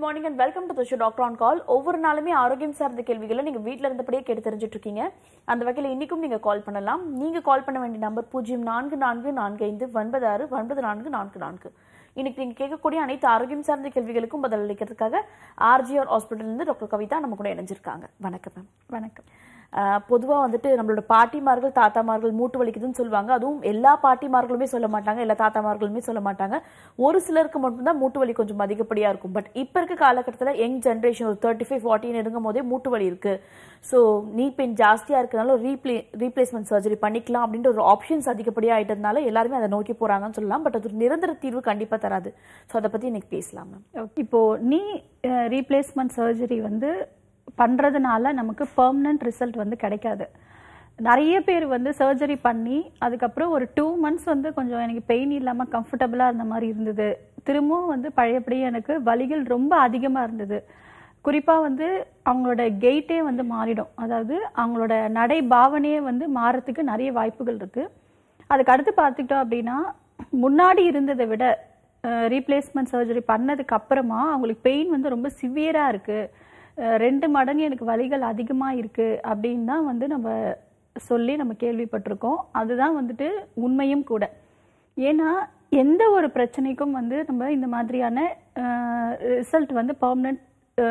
Morning and welcome to show doctor on call ஒவ்வொரு நாளுமே ஆரோக்கியம் சார்ந்த கேள்விகளை நீங்க வீட்ல இருந்தபடியே கேட்டு தெரிஞ்சுட்டு இருக்கீங்க அந்த வகையில் இன்னைக்கும் நீங்க கால் பண்ணலாம் நீங்க கால் பண்ண வேண்டிய நம்பர் பூஜ்ஜியம் நான்கு நான்கு நான்கு ஐந்து ஒன்பது ஆறு ஒன்பது நான்கு நான்கு நான்கு இன்னைக்கு நீங்க கேட்கக்கூடிய அனைத்து ஆரோக்கியம் சார்ந்த கேள்விகளுக்கும் பதில் அளிக்கிறதுக்காக ஆர்ஜிஆர் ஹாஸ்பிட்டல் இருந்து டாக்டர் கவிதா நம்ம கூட இணைஞ்சிருக்காங்க வணக்கம் மேம் வணக்கம் பொதுவாக வந்துட்டு நம்மளோட பாட்டிமார்கள் தாத்தாமார்கள் மூட்டு வலிக்குதுன்னு சொல்லுவாங்க அதுவும் எல்லா பாட்டிமார்களுமே சொல்ல மாட்டாங்க எல்லா தாத்தாமார்களுமே சொல்ல மாட்டாங்க ஒரு சிலருக்கு மட்டும்தான் மூட்டு வலி கொஞ்சம் அதிகப்படியா இருக்கும் பட் இப்போ இருக்க காலகட்டத்தில் யங் ஜென்ரேஷன் ஒரு தேர்ட்டி ஃபைவ் ஃபார்ட்டின் இருக்கும் போதே மூட்டு வலி இருக்கு ஸோ நீ பெயின் ஜாஸ்தியா இருக்கனால ரீப்ளே ரீப்ளேஸ்மெண்ட் சர்ஜரி பண்ணிக்கலாம் அப்படின்ற ஒரு ஆப்ஷன்ஸ் அதிகப்படியாக ஆயிட்டதுனால எல்லாருமே அதை நோக்கி போறாங்கன்னு சொல்லலாம் பட் அது ஒரு நிரந்தர தீர்வு கண்டிப்பா தராது ஸோ அதை பத்தி இன்னைக்கு பேசலாம் மேம் இப்போ நீ ரீப்ளேஸ்மெண்ட் சர்ஜரி வந்து பண்றதுனால நமக்கு பெர்மனன்ட் ரிசல்ட் வந்து கிடைக்காது நிறைய பேர் வந்து சர்ஜரி பண்ணி அதுக்கப்புறம் ஒரு டூ மந்த்ஸ் வந்து கொஞ்சம் எனக்கு பெயின் இல்லாமல் கம்ஃபர்டபுளாக இருந்த மாதிரி இருந்தது திரும்பவும் வந்து பழையபடியே எனக்கு வலிகள் ரொம்ப அதிகமாக இருந்தது குறிப்பாக வந்து அவங்களோட கெயிட்டே வந்து மாறிடும் அதாவது அவங்களோட நடை பாவனையே வந்து மாறத்துக்கு நிறைய வாய்ப்புகள் இருக்குது அதுக்கு அடுத்து பார்த்துக்கிட்டோம் அப்படின்னா முன்னாடி இருந்ததை விட ரீப்ளேஸ்மெண்ட் சர்ஜரி பண்ணதுக்கு அப்புறமா அவங்களுக்கு பெயின் வந்து ரொம்ப சிவியராக இருக்குது ரெண்டு மடங்கு எனக்கு வலிகள் அதிகமாக இருக்குது அப்படின்னு தான் வந்து நம்ம சொல்லி நம்ம கேள்விப்பட்டிருக்கோம் அதுதான் வந்துட்டு உண்மையும் கூட ஏன்னா எந்த ஒரு பிரச்சனைக்கும் வந்து நம்ம இந்த மாதிரியான ரிசல்ட் வந்து பர்மனன்ட்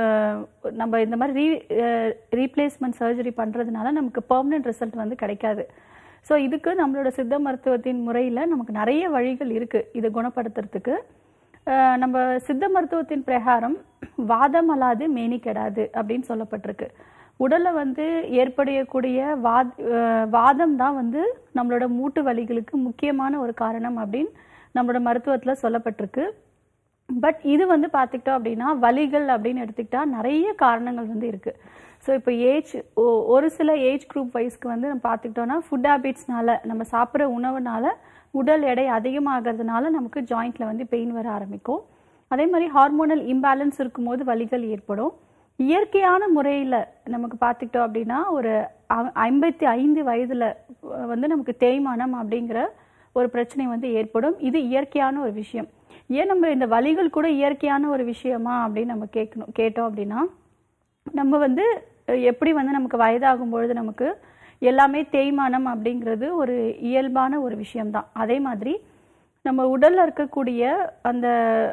நம்ம இந்த மாதிரி ரீ ரீப்ளேஸ்மெண்ட் சர்ஜரி பண்ணுறதுனால நமக்கு பர்மனன்ட் ரிசல்ட் வந்து கிடைக்காது ஸோ இதுக்கு நம்மளோட சித்த மருத்துவத்தின் முறையில் நமக்கு நிறைய வழிகள் இருக்குது இதை குணப்படுத்துறதுக்கு நம்ம சித்த மருத்துவத்தின் பிரகாரம் வாதம் அல்லாது மேனி கெடாது அப்படின்னு சொல்லப்பட்டிருக்கு உடலில் வந்து ஏற்படக்கூடிய வாத் வாதம் தான் வந்து நம்மளோட மூட்டு வலிகளுக்கு முக்கியமான ஒரு காரணம் அப்படின்னு நம்மளோட மருத்துவத்தில் சொல்லப்பட்டிருக்கு பட் இது வந்து பார்த்துக்கிட்டோம் அப்படின்னா வலிகள் அப்படின்னு எடுத்துக்கிட்டா நிறைய காரணங்கள் வந்து இருக்குது ஸோ இப்போ ஏஜ் ஒரு சில ஏஜ் குரூப் வைஸ்க்கு வந்து நம்ம பார்த்துக்கிட்டோம்னா ஃபுட் ஹேபிட்ஸ்னால நம்ம சாப்பிட்ற உணவுனால உடல் எடை அதிகமாகிறதுனால நமக்கு ஜாயிண்ட்ல வந்து பெயின் வர ஆரம்பிக்கும் அதே மாதிரி ஹார்மோனல் இம்பேலன்ஸ் இருக்கும்போது வலிகள் ஏற்படும் இயற்கையான முறையில் நமக்கு பார்த்துக்கிட்டோம் அப்படின்னா ஒரு ஐம்பத்தி ஐந்து வயதில் வந்து நமக்கு தேய்மானம் அப்படிங்கிற ஒரு பிரச்சனை வந்து ஏற்படும் இது இயற்கையான ஒரு விஷயம் ஏன் நம்ம இந்த வலிகள் கூட இயற்கையான ஒரு விஷயமா அப்படின்னு நம்ம கேட்கணும் கேட்டோம் அப்படின்னா நம்ம வந்து எப்படி வந்து நமக்கு வயதாகும் பொழுது நமக்கு எல்லாமே தேய்மானம் அப்படிங்கிறது ஒரு இயல்பான ஒரு விஷயம்தான் அதே மாதிரி நம்ம உடல்ல இருக்கக்கூடிய அந்த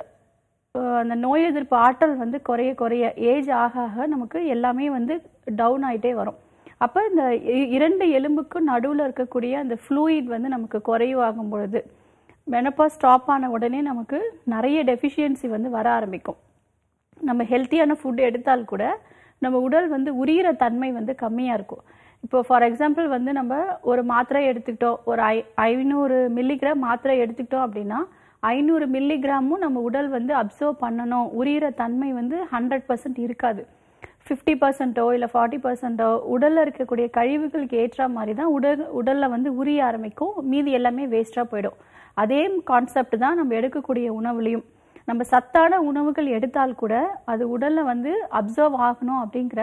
அந்த நோய் எதிர்ப்பு ஆற்றல் வந்து குறைய குறைய ஏஜ் ஆக ஆக நமக்கு எல்லாமே வந்து டவுன் ஆகிட்டே வரும் அப்போ இந்த இரண்டு எலும்புக்கும் நடுவில் இருக்கக்கூடிய அந்த ஃப்ளூயிட் வந்து நமக்கு குறைவாகும் பொழுது மெனப்பா ஸ்டாப் ஆன உடனே நமக்கு நிறைய டெஃபிஷியன்சி வந்து வர ஆரம்பிக்கும் நம்ம ஹெல்த்தியான ஃபுட் எடுத்தால் கூட நம்ம உடல் வந்து உரியிற தன்மை வந்து கம்மியாக இருக்கும் இப்போ ஃபார் எக்ஸாம்பிள் வந்து நம்ம ஒரு மாத்திரை எடுத்துக்கிட்டோம் ஒரு ஐ ஐநூறு மில்லிகிராம் மாத்திரை எடுத்துக்கிட்டோம் அப்படின்னா ஐநூறு மில்லிகிராமும் நம்ம உடல் வந்து அப்சர்வ் பண்ணணும் உரியிற தன்மை வந்து ஹண்ட்ரட் பர்சன்ட் இருக்காது ஃபிஃப்டி பர்சன்ட்டோ இல்லை ஃபார்ட்டி பர்சன்ட்டோ உடலில் இருக்கக்கூடிய கழிவுகளுக்கு ஏற்ற மாதிரி தான் உடல் உடலில் வந்து உரிய ஆரம்பிக்கும் மீதி எல்லாமே வேஸ்ட்டாக போயிடும் அதே கான்செப்ட் தான் நம்ம எடுக்கக்கூடிய உணவுலையும் நம்ம சத்தான உணவுகள் எடுத்தால் கூட அது உடலில் வந்து அப்சர்வ் ஆகணும் அப்படிங்கிற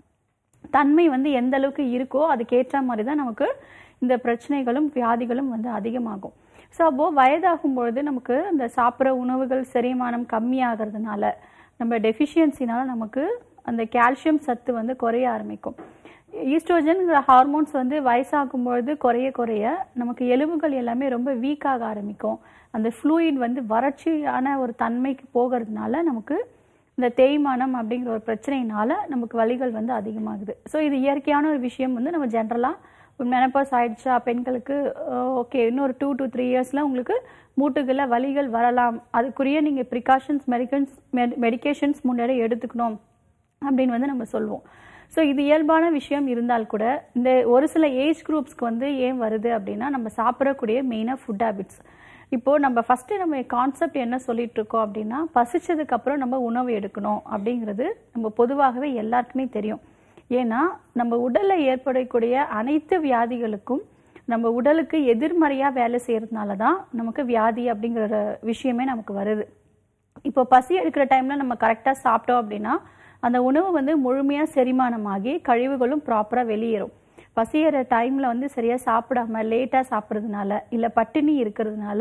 தன்மை வந்து எந்த அளவுக்கு இருக்கோ அதுக்கேற்ற மாதிரி தான் நமக்கு இந்த பிரச்சனைகளும் வியாதிகளும் வந்து அதிகமாகும் ஸோ அப்போது வயதாகும் பொழுது நமக்கு இந்த சாப்பிட்ற உணவுகள் செரிமானம் கம்மியாகிறதுனால நம்ம டெஃபிஷியன்சினால நமக்கு அந்த கால்சியம் சத்து வந்து குறைய ஆரம்பிக்கும் ஈஸ்ட்ரோஜன்ங்கிற ஹார்மோன்ஸ் வந்து வயசாகும் பொழுது குறைய குறைய நமக்கு எலும்புகள் எல்லாமே ரொம்ப வீக்காக ஆரம்பிக்கும் அந்த ஃப்ளூயிட் வந்து வறட்சியான ஒரு தன்மைக்கு போகிறதுனால நமக்கு இந்த தேய்மானம் அப்படிங்கிற ஒரு பிரச்சனையினால நமக்கு வலிகள் வந்து அதிகமாகுது ஸோ இது இயற்கையான ஒரு விஷயம் வந்து நம்ம ஜென்ரலாக மெனப்பாஸ் ஆயிடுச்சா பெண்களுக்கு ஓகே இன்னொரு டூ டு த்ரீ இயர்ஸில் உங்களுக்கு மூட்டுகளில் வலிகள் வரலாம் அதுக்குரிய நீங்கள் ப்ரிகாஷன்ஸ் மெடிக்கன்ஸ் மெடிக்கேஷன்ஸ் முன்னாடி எடுத்துக்கணும் அப்படின்னு வந்து நம்ம சொல்லுவோம் ஸோ இது இயல்பான விஷயம் இருந்தால் கூட இந்த ஒரு சில ஏஜ் குரூப்ஸ்க்கு வந்து ஏன் வருது அப்படின்னா நம்ம சாப்பிடக்கூடிய மெயினாக ஃபுட் ஹேபிட்ஸ் இப்போ நம்ம ஃபர்ஸ்ட் நம்ம கான்செப்ட் என்ன சொல்லிட்டு இருக்கோம் அப்படின்னா பசிச்சதுக்கு அப்புறம் நம்ம உணவு எடுக்கணும் அப்படிங்கிறது நம்ம பொதுவாகவே எல்லாருக்குமே தெரியும் ஏன்னா நம்ம உடல்ல ஏற்படக்கூடிய அனைத்து வியாதிகளுக்கும் நம்ம உடலுக்கு எதிர்மறையா வேலை செய்யறதுனால தான் நமக்கு வியாதி அப்படிங்கிற விஷயமே நமக்கு வருது இப்போ பசி எடுக்கிற டைம்ல நம்ம கரெக்டாக சாப்பிட்டோம் அப்படின்னா அந்த உணவு வந்து முழுமையாக செரிமானமாகி கழிவுகளும் ப்ராப்பராக வெளியேறும் பசியிற டைமில் வந்து சரியாக சாப்பிடாம லேட்டாக சாப்பிட்றதுனால இல்லை பட்டினி இருக்கிறதுனால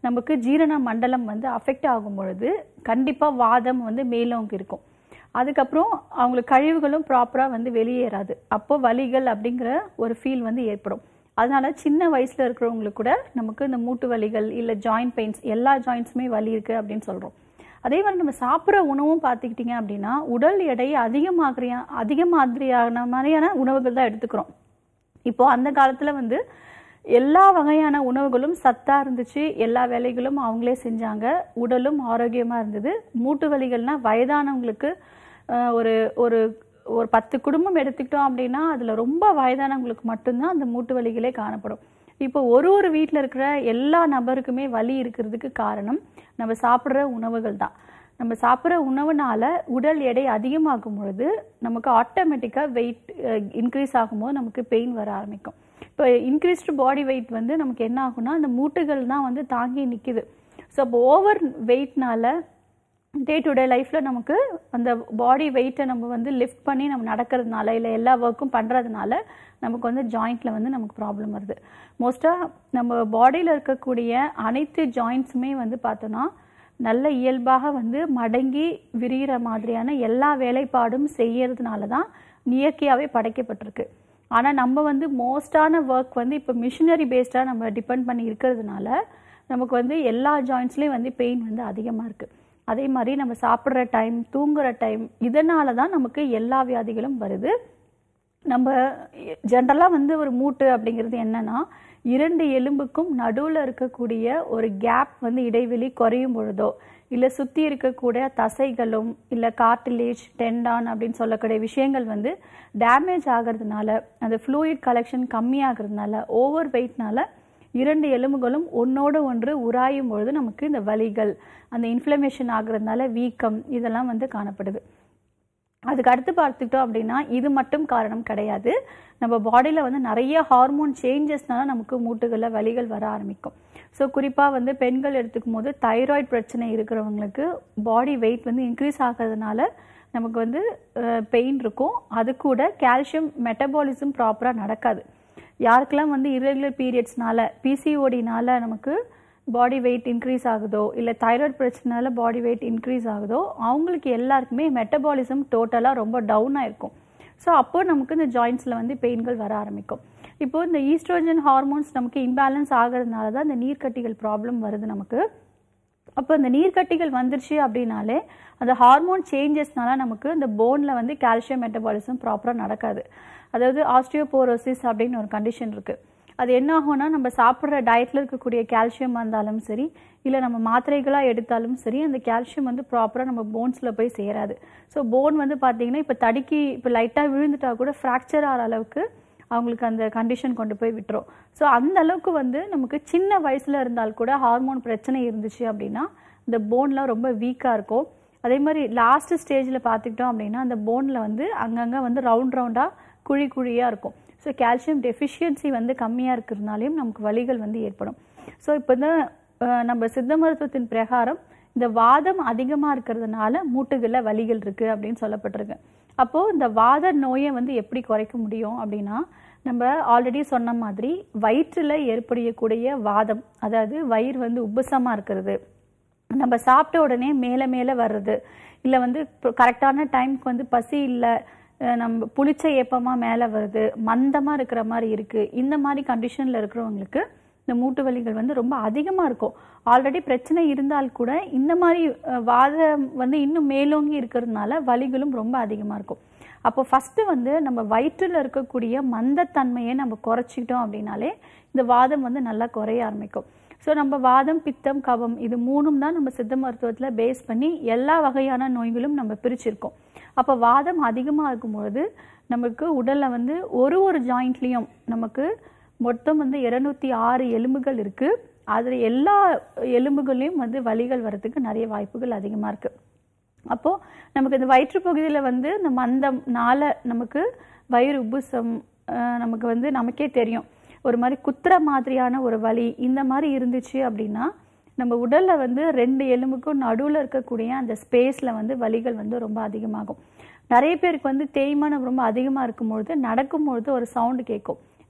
நமக்கு ஜீரண மண்டலம் வந்து அஃபெக்ட் ஆகும் பொழுது கண்டிப்பாக வாதம் வந்து மேலோங்கி இருக்கும் அதுக்கப்புறம் அவங்களுக்கு கழிவுகளும் ப்ராப்பராக வந்து வெளியேறாது அப்போ வலிகள் அப்படிங்கிற ஒரு ஃபீல் வந்து ஏற்படும் அதனால சின்ன வயசுல இருக்கிறவங்களுக்கு கூட நமக்கு இந்த மூட்டு வலிகள் இல்லை ஜாயிண்ட் பெயின்ஸ் எல்லா ஜாயின்ஸுமே வலி இருக்கு அப்படின்னு சொல்றோம் அதே மாதிரி நம்ம சாப்பிட்ற உணவும் பார்த்துக்கிட்டிங்க அப்படின்னா உடல் எடை அதிகமாகிறியா அதிக மாதிரியான மாதிரியான உணவுகள் தான் எடுத்துக்கிறோம் இப்போ அந்த காலத்துல வந்து எல்லா வகையான உணவுகளும் சத்தா இருந்துச்சு எல்லா வேலைகளும் அவங்களே செஞ்சாங்க உடலும் ஆரோக்கியமா இருந்தது மூட்டு வலிகள்னா வயதானவங்களுக்கு அஹ், ஒரு ஒரு ஒரு பத்து குடும்பம் எடுத்துக்கிட்டோம் அப்படின்னா அதுல ரொம்ப வயதானவங்களுக்கு மட்டும்தான் அந்த மூட்டு வலிகளே காணப்படும் இப்போ ஒரு ஒரு வீட்டில் இருக்கிற எல்லா நபருக்குமே வலி இருக்கிறதுக்கு காரணம் நம்ம சாப்பிட்ற உணவுகள் தான் நம்ம சாப்பிட்ற உணவுனால உடல் எடை அதிகமாகும் பொழுது நமக்கு ஆட்டோமேட்டிக்காக வெயிட் இன்க்ரீஸ் ஆகும்போது நமக்கு பெயின் வர ஆரம்பிக்கும் இப்போ இன்க்ரீஸ்டு பாடி வெயிட் வந்து நமக்கு என்ன ஆகும்னா அந்த மூட்டுகள் தான் வந்து தாங்கி நிற்கிது ஸோ அப்போ ஓவர் வெயிட்னால டே டு டே லைஃப்பில் நமக்கு அந்த பாடி வெயிட்டை நம்ம வந்து லிஃப்ட் பண்ணி நம்ம நடக்கிறதுனால இல்லை எல்லா ஒர்க்கும் பண்ணுறதுனால நமக்கு வந்து ஜாயிண்ட்டில் வந்து நமக்கு ப்ராப்ளம் வருது மோஸ்ட்டாக நம்ம பாடியில் இருக்கக்கூடிய அனைத்து ஜாயிண்ட்ஸுமே வந்து பார்த்தோன்னா நல்ல இயல்பாக வந்து மடங்கி விரிகிற மாதிரியான எல்லா வேலைப்பாடும் செய்யறதுனால தான் இயற்கையாகவே படைக்கப்பட்டிருக்கு ஆனால் நம்ம வந்து மோஸ்டான ஒர்க் வந்து இப்போ மிஷினரி பேஸ்டாக நம்ம டிபெண்ட் பண்ணி இருக்கிறதுனால நமக்கு வந்து எல்லா ஜாயின்ஸ்லேயும் வந்து பெயின் வந்து அதிகமாக இருக்குது அதே மாதிரி நம்ம சாப்பிட்ற டைம் தூங்குற டைம் இதனால தான் நமக்கு எல்லா வியாதிகளும் வருது நம்ம ஜென்ரலாக வந்து ஒரு மூட்டு அப்படிங்கிறது என்னன்னா இரண்டு எலும்புக்கும் நடுவில் இருக்கக்கூடிய ஒரு கேப் வந்து இடைவெளி குறையும் பொழுதோ இல்லை சுற்றி இருக்கக்கூடிய தசைகளும் இல்லை கார்டிலேஜ் டெண்டான் அப்படின்னு சொல்லக்கூடிய விஷயங்கள் வந்து டேமேஜ் ஆகிறதுனால அந்த ஃப்ளூயிட் கலெக்ஷன் கம்மியாகிறதுனால ஓவர் வெயிட்னால இரண்டு எலும்புகளும் ஒன்னோடு ஒன்று உராயும் பொழுது நமக்கு இந்த வலிகள் அந்த இன்ஃப்ளமேஷன் ஆகுறதுனால வீக்கம் இதெல்லாம் வந்து காணப்படுது அதுக்கு அடுத்து பார்த்துக்கிட்டோம் அப்படின்னா இது மட்டும் காரணம் கிடையாது நம்ம பாடியில் வந்து நிறைய ஹார்மோன் சேஞ்சஸ்னால நமக்கு மூட்டுகளில் வலிகள் வர ஆரம்பிக்கும் ஸோ குறிப்பாக வந்து பெண்கள் எடுத்துக்கும் போது தைராய்டு பிரச்சனை இருக்கிறவங்களுக்கு பாடி வெயிட் வந்து இன்க்ரீஸ் ஆகிறதுனால நமக்கு வந்து பெயின் இருக்கும் அது கூட கால்சியம் மெட்டபாலிசம் ப்ராப்பராக நடக்காது யாருக்கெல்லாம் வந்து irregular பீரியட்ஸ்னால பிசிஓடினால நமக்கு பாடி வெயிட் இன்க்ரீஸ் ஆகுதோ இல்லை தைராய்டு பிரச்சனைனால பாடி வெயிட் இன்க்ரீஸ் ஆகுதோ அவங்களுக்கு எல்லாருக்குமே மெட்டபாலிசம் டோட்டலாக ரொம்ப டவுனாக இருக்கும் ஸோ அப்போ நமக்கு இந்த ஜாயின்ஸில் வந்து பெயின்கள் வர ஆரம்பிக்கும் இப்போ இந்த ஈஸ்ட்ரோஜன் ஹார்மோன்ஸ் நமக்கு இம்பேலன்ஸ் ஆகிறதுனால தான் இந்த நீர்க்கட்டிகள் ப்ராப்ளம் வருது நமக்கு அப்போ இந்த நீர்க்கட்டிகள் வந்துருச்சு அப்படின்னாலே அந்த ஹார்மோன் சேஞ்சஸ்னால நமக்கு இந்த போனில் வந்து கால்சியம் மெட்டபாலிசம் ப்ராப்பராக நடக்காது அதாவது ஆஸ்டியோபோரோசிஸ் அப்படின்னு ஒரு கண்டிஷன் இருக்குது அது என்ன ஆகும்னா நம்ம சாப்பிட்ற டயட்டில் இருக்கக்கூடிய கால்சியம் இருந்தாலும் சரி இல்லை நம்ம மாத்திரைகளாக எடுத்தாலும் சரி அந்த கால்சியம் வந்து ப்ராப்பராக நம்ம போன்ஸில் போய் சேராது ஸோ போன் வந்து பார்த்தீங்கன்னா இப்போ தடுக்கி இப்போ லைட்டாக விழுந்துட்டா கூட ஃப்ராக்சர் ஆகிற அளவுக்கு அவங்களுக்கு அந்த கண்டிஷன் கொண்டு போய் விட்டுரும் ஸோ அந்த அளவுக்கு வந்து நமக்கு சின்ன வயசுல இருந்தால் கூட ஹார்மோன் பிரச்சனை இருந்துச்சு அப்படின்னா இந்த போன்லாம் ரொம்ப வீக்காக இருக்கும் அதே மாதிரி லாஸ்ட் ஸ்டேஜில் பார்த்துக்கிட்டோம் அப்படின்னா அந்த போனில் வந்து அங்கங்கே வந்து ரவுண்ட் ரவுண்டாக குழி குழியாக இருக்கும் ஸோ கால்சியம் டெஃபிஷியன்சி வந்து கம்மியாக இருக்கிறதுனாலையும் நமக்கு வலிகள் வந்து ஏற்படும் ஸோ இப்போ தான் நம்ம சித்த மருத்துவத்தின் பிரகாரம் இந்த வாதம் அதிகமாக இருக்கிறதுனால மூட்டுகளில் வலிகள் இருக்குது அப்படின்னு சொல்லப்பட்டிருக்கு அப்போது இந்த வாத நோயை வந்து எப்படி குறைக்க முடியும் அப்படின்னா நம்ம ஆல்ரெடி சொன்ன மாதிரி வயிற்றில் ஏற்படக்கூடிய வாதம் அதாவது வயிறு வந்து உப்புசமாக இருக்கிறது நம்ம சாப்பிட்ட உடனே மேலே மேலே வர்றது இல்லை வந்து கரெக்டான டைம்க்கு வந்து பசி இல்லை அஹ் நம்ம புளிச்ச ஏப்பமாக மேலே வருது மந்தமாக இருக்கிற மாதிரி இருக்குது இந்த மாதிரி கண்டிஷனில் இருக்கிறவங்களுக்கு இந்த மூட்டு வலிகள் வந்து ரொம்ப அதிகமாக இருக்கும் ஆல்ரெடி பிரச்சனை இருந்தால் கூட இந்த மாதிரி அஹ், வாதம் வந்து இன்னும் மேலோங்கி இருக்கிறதுனால வலிகளும் ரொம்ப அதிகமாக இருக்கும் அப்போ ஃபஸ்ட்டு வந்து நம்ம வயிற்றில் இருக்கக்கூடிய மந்தத்தன்மையை நம்ம குறைச்சிக்கிட்டோம் அப்படின்னாலே இந்த வாதம் வந்து நல்லா குறைய ஆரம்பிக்கும் ஸோ நம்ம வாதம் பித்தம் கபம் இது மூணும் தான் நம்ம சித்த மருத்துவத்தில் பேஸ் பண்ணி எல்லா வகையான நோய்களும் நம்ம பிரிச்சிருக்கோம் அப்போ வாதம் அதிகமாக இருக்கும்பொழுது நமக்கு உடலில் வந்து ஒரு ஒரு ஜாயிண்ட்லேயும் நமக்கு மொத்தம் வந்து இருநூத்தி ஆறு எலும்புகள் இருக்குது அதில் எல்லா எலும்புகள்லையும் வந்து வலிகள் வரதுக்கு நிறைய வாய்ப்புகள் அதிகமாக இருக்குது அப்போது நமக்கு இந்த வயிற்று பகுதியில் வந்து இந்த மந்தம்னால நமக்கு வயிறு உப்புசம் அஹ், நமக்கு வந்து நமக்கே தெரியும் ஒரு மாதிரி குத்துற மாதிரியான ஒரு வலி இந்த மாதிரி இருந்துச்சு அப்படின்னா நம்ம உடல்ல வந்து ரெண்டு எலும்புக்கும் நடுவில் இருக்கக்கூடிய அந்த ஸ்பேஸில் வந்து வலிகள் வந்து ரொம்ப அதிகமாகும் நிறைய பேருக்கு வந்து தேய்மானம் ரொம்ப அதிகமாக இருக்கும்பொழுது நடக்கும்பொழுது ஒரு சவுண்டு கேட்கும்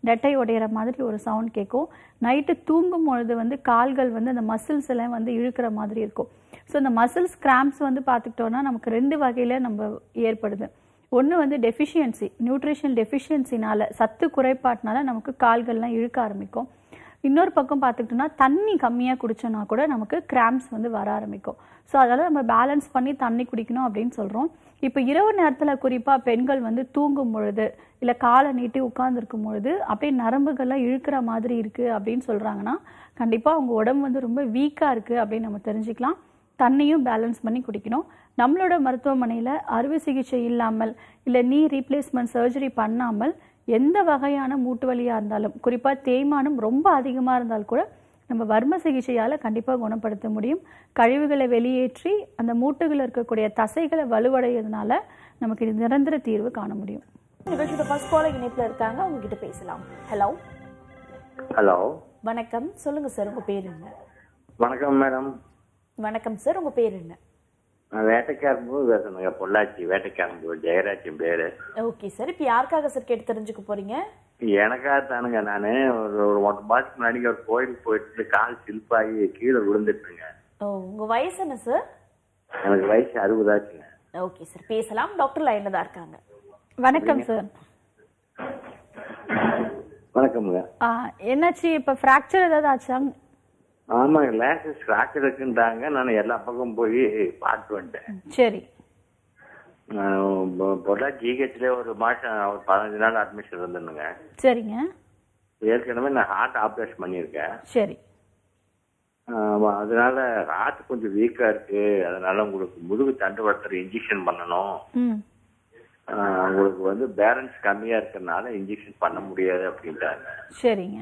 நெட்டை உடையிற மாதிரி ஒரு சவுண்ட் கேட்கும் நைட்டு தூங்கும் பொழுது வந்து கால்கள் வந்து அந்த மசில்ஸ் எல்லாம் வந்து இழுக்கிற மாதிரி இருக்கும் ஸோ இந்த மசில்ஸ் கிராம்ப்ஸ் வந்து பார்த்துக்கிட்டோன்னா நமக்கு ரெண்டு வகையில் நம்ம ஏற்படுது ஒன்று வந்து டெஃபிஷியன்சி நியூட்ரிஷன் டெஃபிஷியன்சினால சத்து குறைபாட்டினால நமக்கு கால்கள்லாம் இழுக்க ஆரம்பிக்கும் இன்னொரு பக்கம் பார்த்துக்கிட்டோம்னா தண்ணி கம்மியாக குடிச்சோன்னா கூட நமக்கு கிராம்ப்ஸ் வந்து வர ஆரம்பிக்கும் ஸோ அதனால் நம்ம பேலன்ஸ் பண்ணி தண்ணி குடிக்கணும் அப்படின்னு சொல்கிறோம் இப்போ இரவு நேரத்தில் குறிப்பாக பெண்கள் வந்து தூங்கும் பொழுது இல்லை காலை நீட்டி உட்கார்ந்துருக்கும் பொழுது அப்படியே நரம்புகள்லாம் இழுக்கிற மாதிரி இருக்குது அப்படின்னு சொல்கிறாங்கன்னா கண்டிப்பாக அவங்க உடம்பு வந்து ரொம்ப வீக்காக இருக்குது அப்படின்னு நம்ம தெரிஞ்சுக்கலாம் தண்ணியும் பேலன்ஸ் பண்ணி குடிக்கணும் நம்மளோட மருத்துவமனையில் அறுவை சிகிச்சை இல்லாமல் இல்லை நீ ரீப்ளேஸ்மெண்ட் சர்ஜரி பண்ணாமல் எந்த வகையான மூட்டு வலியாக இருந்தாலும் குறிப்பாக தேய்மானம் ரொம்ப அதிகமாக இருந்தால் கூட நம்ம வர்ம சிகிச்சையால் கண்டிப்பாக குணப்படுத்த முடியும் கழிவுகளை வெளியேற்றி அந்த மூட்டுகளில் இருக்கக்கூடிய தசைகளை வலுவடையதுனால நமக்கு இது நிரந்தர தீர்வு காண முடியும் நிகழ்ச்சியோட ஃபர்ஸ்ட் காலர் இணைப்புல இருக்காங்க அவங்க கிட்ட பேசலாம் ஹலோ ஹலோ வணக்கம் சொல்லுங்க சார் உங்க பேர் என்ன வணக்கம் மேடம் வணக்கம் சார் உங்க பேர் என்ன நான் வேட்டைக்காரம்பு பேசணுங்க பொள்ளாச்சி வேட்டைக்காரம்பு ஜெயராஜ் என் பேரு ஓகே சார் இப்போ யாருக்காக சார் கேட்டு தெரிஞ்சுக்க போறீங்க எனக்காக தானுங்க நானு ஒரு ஒரு ஒன் மாசத்துக்கு முன்னாடி ஒரு கோயிலுக்கு போயிட்டு கால் சில்பாகி கீழே விழுந்துட்டுங்க ஓ உங்க வயசு என்ன சார் எனக்கு வயசு அறுபதாச்சுங்க ஓகே சார் பேசலாம் டாக்டர் லைன்ல தான் இருக்காங்க வணக்கம் சார் வணக்கம்ங்க ஆ, என்னாச்சு இப்போ ஃப்ராக்சர் ஏதாவது ஆச்சாங்க ஆமாங்க லேசஸ் ஃப்ராக்சர் இருக்குன்றாங்க நான் எல்லா பக்கம் போய் பார்த்து வந்துட்டேன் சரி நான் பொ- பொள்ளாச்சி ஜிஹெச்ல ஒரு மாசம் ஒரு பதினஞ்சு நாள் அட்மிஷன் இருந்தேனுங்க சரிங்க ஏற்கனவே நான் ஹார்ட் ஆப்ரேஷன் பண்ணியிருக்கேன் சரி ஆமா, அதனால ஹார்ட் கொஞ்சம் வீக்கா இருக்கு அதனால உங்களுக்கு முதுகு தண்டுவடத்துல இன்ஜெக்ஷன் பண்ணணும் ம் ஆஹ் உங்களுக்கு வந்து பேலன்ஸ் கம்மியா இருக்கறனால இன்ஜெக்ஷன் பண்ண முடியாது அப்படின்ட்டாங்க சரிங்க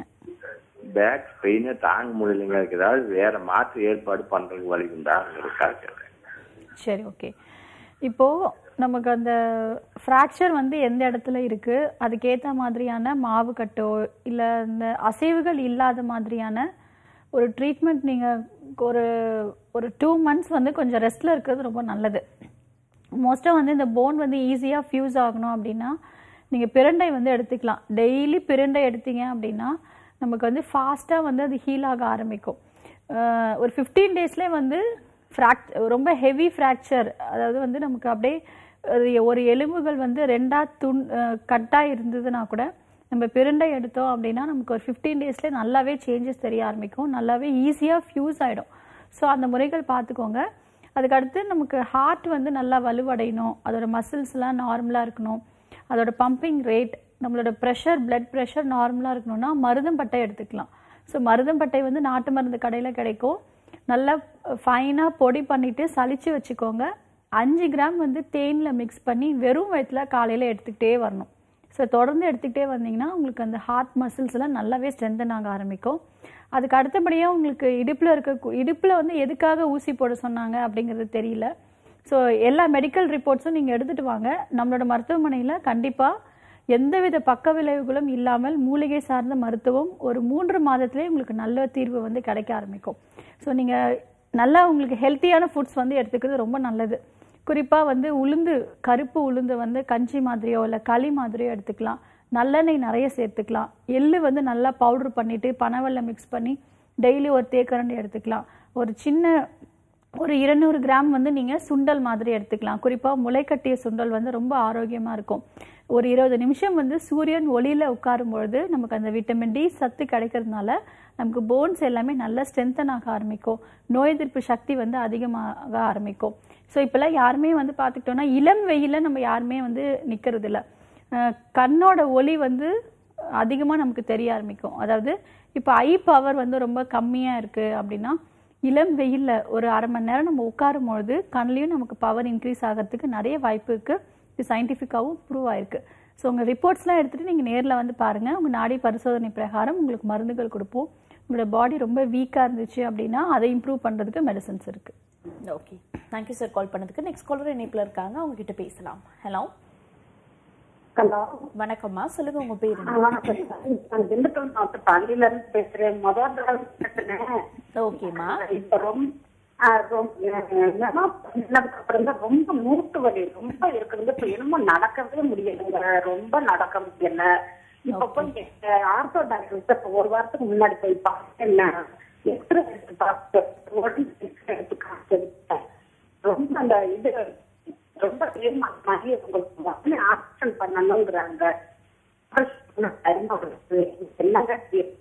பேக் பெயினை தாங்க முடியலைங்க அதுக்கு ஏதாவது வேற மாற்று ஏற்பாடு பண்றதுக்கு வழி உண்டா உங்களுக்கு சரி ஓகே இப்போ நமக்கு அந்த ஃப்ராக்சர் வந்து எந்த இடத்துல இருக்கு அதுக்கேற்ற மாதிரியான மாவு கட்டோ இல்லை இந்த அசைவுகள் இல்லாத மாதிரியான ஒரு ட்ரீட்மெண்ட் நீங்கள் ஒரு ஒரு டூ மந்த்ஸ் வந்து கொஞ்சம் ரெஸ்ட்டில் இருக்கிறது ரொம்ப நல்லது மோஸ்ட்டாக வந்து இந்த போன் வந்து ஈஸியாக ஃபியூஸ் ஆகணும் அப்படின்னா நீங்கள் பிரண்டை வந்து எடுத்துக்கலாம் டெய்லி பிரண்டை எடுத்தீங்க அப்படின்னா நமக்கு வந்து ஃபாஸ்ட்டாக வந்து அது ஹீல் ஆக ஆரம்பிக்கும் அஹ் ஒரு ஃபிஃப்டீன் டேஸ்லேயே வந்து ஃப்ராக் ரொம்ப ஹெவி ஃப்ராக்சர் அதாவது வந்து நமக்கு அப்படியே ஒரு- ஒரு எலும்புகள் வந்து ரெண்டா துண் கட்டாக இருந்ததுன்னா கூட நம்ம பிரண்டை எடுத்தோம் அப்படின்னா நமக்கு ஒரு ஃபிஃப்டீன் டேஸ்லேயே நல்லாவே சேஞ்சஸ் தெரிய ஆரம்பிக்கும் நல்லாவே ஈஸியாக ஃபியூஸ் ஆகிடும் ஸோ அந்த முறைகள் பார்த்துக்கோங்க அதுக்கடுத்து நமக்கு ஹார்ட் வந்து நல்லா வலுவடையணும் அதோட மசில்ஸ்லாம் நார்மலாக இருக்கணும் அதோட பம்பிங் ரேட் நம்மளோட ப்ரெஷர் blood ப்ரெஷர் நார்மலாக இருக்கணும்னா மருதம்பட்டை எடுத்துக்கலாம் ஸோ மருதம்பட்டை வந்து நாட்டு மருந்து கடையில் கிடைக்கும் நல்லா ஃபைனாக பொடி பண்ணிவிட்டு சலிச்சு வச்சுக்கோங்க அஞ்சு கிராம் வந்து தேனில் மிக்ஸ் பண்ணி வெறும் வயிற்றுல காலையில் எடுத்துக்கிட்டே வரணும் ஸோ தொடர்ந்து எடுத்துக்கிட்டே வந்தீங்கன்னா உங்களுக்கு அந்த ஹார்ட் மசில்ஸ் எல்லாம் நல்லாவே ஸ்ட்ரென்தன் ஆக ஆரம்பிக்கும் அதுக்கு அடுத்தபடியாக உங்களுக்கு இடுப்பில் இருக்க இடுப்பில் வந்து எதுக்காக ஊசி போட சொன்னாங்க அப்படிங்கிறது தெரியல ஸோ எல்லா மெடிக்கல் ரிப்போர்ட்ஸும் நீங்கள் எடுத்துகிட்டு வாங்க நம்மளோட மருத்துவமனையில் கண்டிப்பாக எந்தவித பக்க விளைவுகளும் இல்லாமல் மூலிகை சார்ந்த மருத்துவம் ஒரு மூன்று மாதத்திலே உங்களுக்கு நல்ல தீர்வு வந்து கிடைக்க ஆரம்பிக்கும் ஸோ நீங்கள் நல்லா உங்களுக்கு ஹெல்த்தியான ஃபுட்ஸ் வந்து எடுத்துக்கிறது ரொம்ப நல்லது குறிப்பாக வந்து உளுந்து கருப்பு உளுந்து வந்து கஞ்சி மாதிரியோ இல்லை களி மாதிரியோ எடுத்துக்கலாம் நல்லெண்ணெய் நிறைய சேர்த்துக்கலாம் எள்ளு வந்து நல்லா பவுடர் பண்ணிவிட்டு பனவெல்லம் மிக்ஸ் பண்ணி டெய்லி ஒரு தேக்கரண்டி எடுத்துக்கலாம் ஒரு சின்ன ஒரு இருநூறு கிராம் வந்து நீங்கள் சுண்டல் மாதிரி எடுத்துக்கலாம் குறிப்பாக முளைக்கட்டிய சுண்டல் வந்து ரொம்ப ஆரோக்கியமாக இருக்கும் ஒரு இருபது நிமிஷம் வந்து சூரியன் ஒளியில் உட்காரும் பொழுது நமக்கு அந்த விட்டமின் டி சத்து கிடைக்கிறதுனால நமக்கு போன்ஸ் எல்லாமே நல்லா ஸ்ட்ரென்தன் ஆக ஆரம்பிக்கும் நோய் எதிர்ப்பு சக்தி வந்து அதிகமாக ஆரம்பிக்கும் ஸோ இப்போல்லாம் யாருமே வந்து பார்த்துக்கிட்டோம்னா இளம் வெயிலில் நம்ம யாருமே வந்து நிற்கிறது இல்லை கண்ணோட ஒளி வந்து அதிகமாக நமக்கு தெரிய ஆரம்பிக்கும் அதாவது இப்போ ஐ பவர் வந்து ரொம்ப கம்மியாக இருக்குது அப்படின்னா இளம் வெயிலில் ஒரு அரை மணி நேரம் நம்ம உட்காரும் பொழுது கண்லேயும் நமக்கு பவர் இன்க்ரீஸ் ஆகிறதுக்கு நிறைய வாய்ப்பு இருக்குது இது சயின்டிஃபிக்காகவும் ப்ரூவ் ஆயிருக்கு ஸோ உங்கள் ரிப்போர்ட்ஸ்லாம் எடுத்துகிட்டு நீங்கள் நேரில் வந்து பாருங்கள் உங்கள் நாடி பரிசோதனை பிரகாரம் உங்களுக்கு மருந்துகள் கொடுப்போம் உங்களோட பாடி ரொம்ப வீக்காக இருந்துச்சு அப்படின்னா அதை இம்ப்ரூவ் பண்ணுறதுக்கு மெடிசன்ஸ் இருக்குது ஓகே தேங்க்யூ சார் கால் பண்ணதுக்கு நெக்ஸ்ட் காலர் இணைப்புல இருக்காங்க அவங்க கிட்ட பேசலாம் ஹலோ ஹலோ வணக்கம்மா சொல்லுங்க உங்க பேர் என்ன வணக்கம் நான் திண்டுக்கல் மாவட்டம் பள்ளியில இருந்து பேசுறேன் முதல் தடவை பேசுறேன் ஓகேம்மா இப்ப ரொம்ப ஆ, ரொம்ப என்னன்னா பண்ணதுக்கு அப்புறம் தான் ரொம்ப மூட்டு வலி ரொம்ப இருக்குது இப்ப என்னமோ நடக்கவே முடியலைங்க ரொம்ப நடக்க முடியல இப்ப போய் ஆர்த்தோ டாக்டர் இப்ப ஒரு வாரத்துக்கு முன்னாடி போய் பார்த்தேன் எக்ஸ்ரே எடுத்து பார்த்தேன் உடனே எக்ஸ்ரே எடுத்து காமிச்சேன் ரொம்ப அந்த இது ரொம்ப வேகமா மாதிரி உங்களுக்கு உடனே ஆப்ரேஷன் பண்ணணுங்கிறாங்க operation பண்ண time ஆகுது. என்னங்க இது?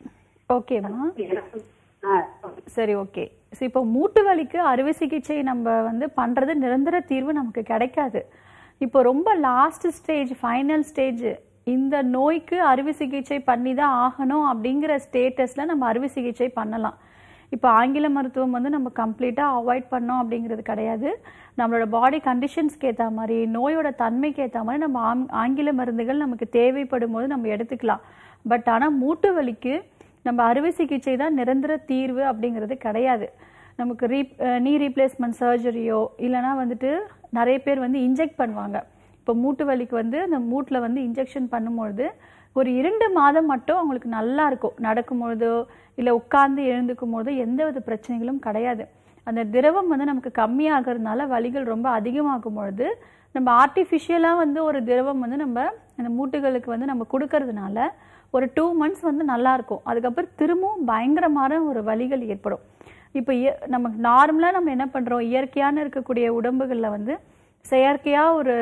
ஓகேம்மா எனக்கு, ஆ, சரி ஓகே ஸோ இப்போ மூட்டு வலிக்கு அறுவை சிகிச்சை நம்ம வந்து பண்ணுறது நிரந்தர தீர்வு நமக்கு கிடைக்காது இப்போ ரொம்ப லாஸ்ட் ஸ்டேஜ் ஃபைனல் ஸ்டேஜ் இந்த நோய்க்கு அறுவை சிகிச்சை பண்ணி தான் ஆகணும் அப்படிங்கிற ஸ்டேட்டஸில் நம்ம அறுவை சிகிச்சை பண்ணலாம் இப்போ ஆங்கில மருத்துவம் வந்து நம்ம கம்ப்ளீட்டாக அவாய்ட் பண்ணோம் அப்படிங்கிறது கிடையாது நம்மளோட பாடி கண்டிஷன்ஸ்க்கு ஏற்ற மாதிரி நோயோட தன்மைக்கு ஏற்ற மாதிரி நம்ம ஆங்- ஆங்கில மருந்துகள் நமக்கு தேவைப்படும் போது நம்ம எடுத்துக்கலாம் பட் ஆனால் மூட்டு வலிக்கு நம்ம அறுவை சிகிச்சை தான் நிரந்தர தீர்வு அப்படிங்கிறது கிடையாது நமக்கு ரீ நீ ரீப்ளேஸ்மெண்ட் சர்ஜரியோ இல்லைனா வந்துட்டு நிறைய பேர் வந்து இன்ஜெக்ட் பண்ணுவாங்க இப்போ மூட்டு வலிக்கு வந்து அந்த மூட்டில் வந்து இன்ஜெக்ஷன் பண்ணும்பொழுது ஒரு இரண்டு மாதம் மட்டும் அவங்களுக்கு நல்லா இருக்கும் நடக்கும்பொழுதோ இல்லை உட்கார்ந்து எழுந்துக்கும் போதோ எந்த வித பிரச்சனைகளும் கிடையாது அந்த திரவம் வந்து நமக்கு கம்மியாகிறதுனால வலிகள் ரொம்ப அதிகமாகும் பொழுது நம்ம ஆர்டிஃபிஷியலாக வந்து ஒரு திரவம் வந்து நம்ம அந்த மூட்டுகளுக்கு வந்து நம்ம கொடுக்கறதுனால ஒரு டூ மந்த்ஸ் வந்து நல்லா இருக்கும் அதுக்கப்புறம் திரும்பவும் பயங்கரமான ஒரு வலிகள் ஏற்படும் இப்போ இய- நமக்கு நார்மலாக நம்ம என்ன பண்ணுறோம் இயற்கையான இருக்கக்கூடிய உடம்புகளில் வந்து செயற்கையாக ஒரு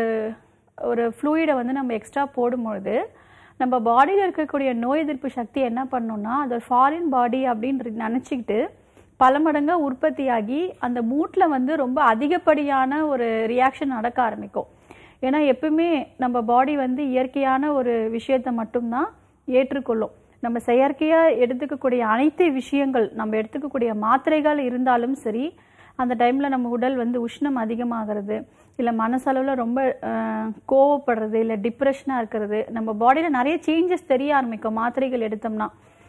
ஒரு ஃப்ளூயிடை வந்து நம்ம எக்ஸ்ட்ரா போடும்பொழுது நம்ம பாடியில் இருக்கக்கூடிய நோய் எதிர்ப்பு சக்தி என்ன பண்ணோம்னா அது ஃபாரின் பாடி அப்படின்னு நினச்சிக்கிட்டு பல மடங்கா உற்பத்தியாகி அந்த மூட்டில் வந்து ரொம்ப அதிகப்படியான ஒரு ரியாக்ஷன் நடக்க ஆரம்பிக்கும் ஏன்னா எப்பவுமே நம்ம பாடி வந்து இயற்கையான ஒரு விஷயத்தை மட்டும்தான் ஏற்றுக்கொள்ளும் நம்ம செயற்கையாக எடுத்துக்கக்கூடிய அனைத்து விஷயங்கள் நம்ம எடுத்துக்கக்கூடிய மாத்திரைகள் இருந்தாலும் சரி அந்த டைமில் நம்ம உடல் வந்து உஷ்ணம் அதிகமாகிறது இல்லை மனசளவில் ரொம்ப அஹ், கோவப்படுறது இல்லை டிப்ரெஷனாக இருக்கிறது நம்ம பாடியில் நிறைய சேஞ்சஸ் தெரிய ஆரம்பிக்கும் மாத்திரைகள் எடுத்தோம்னா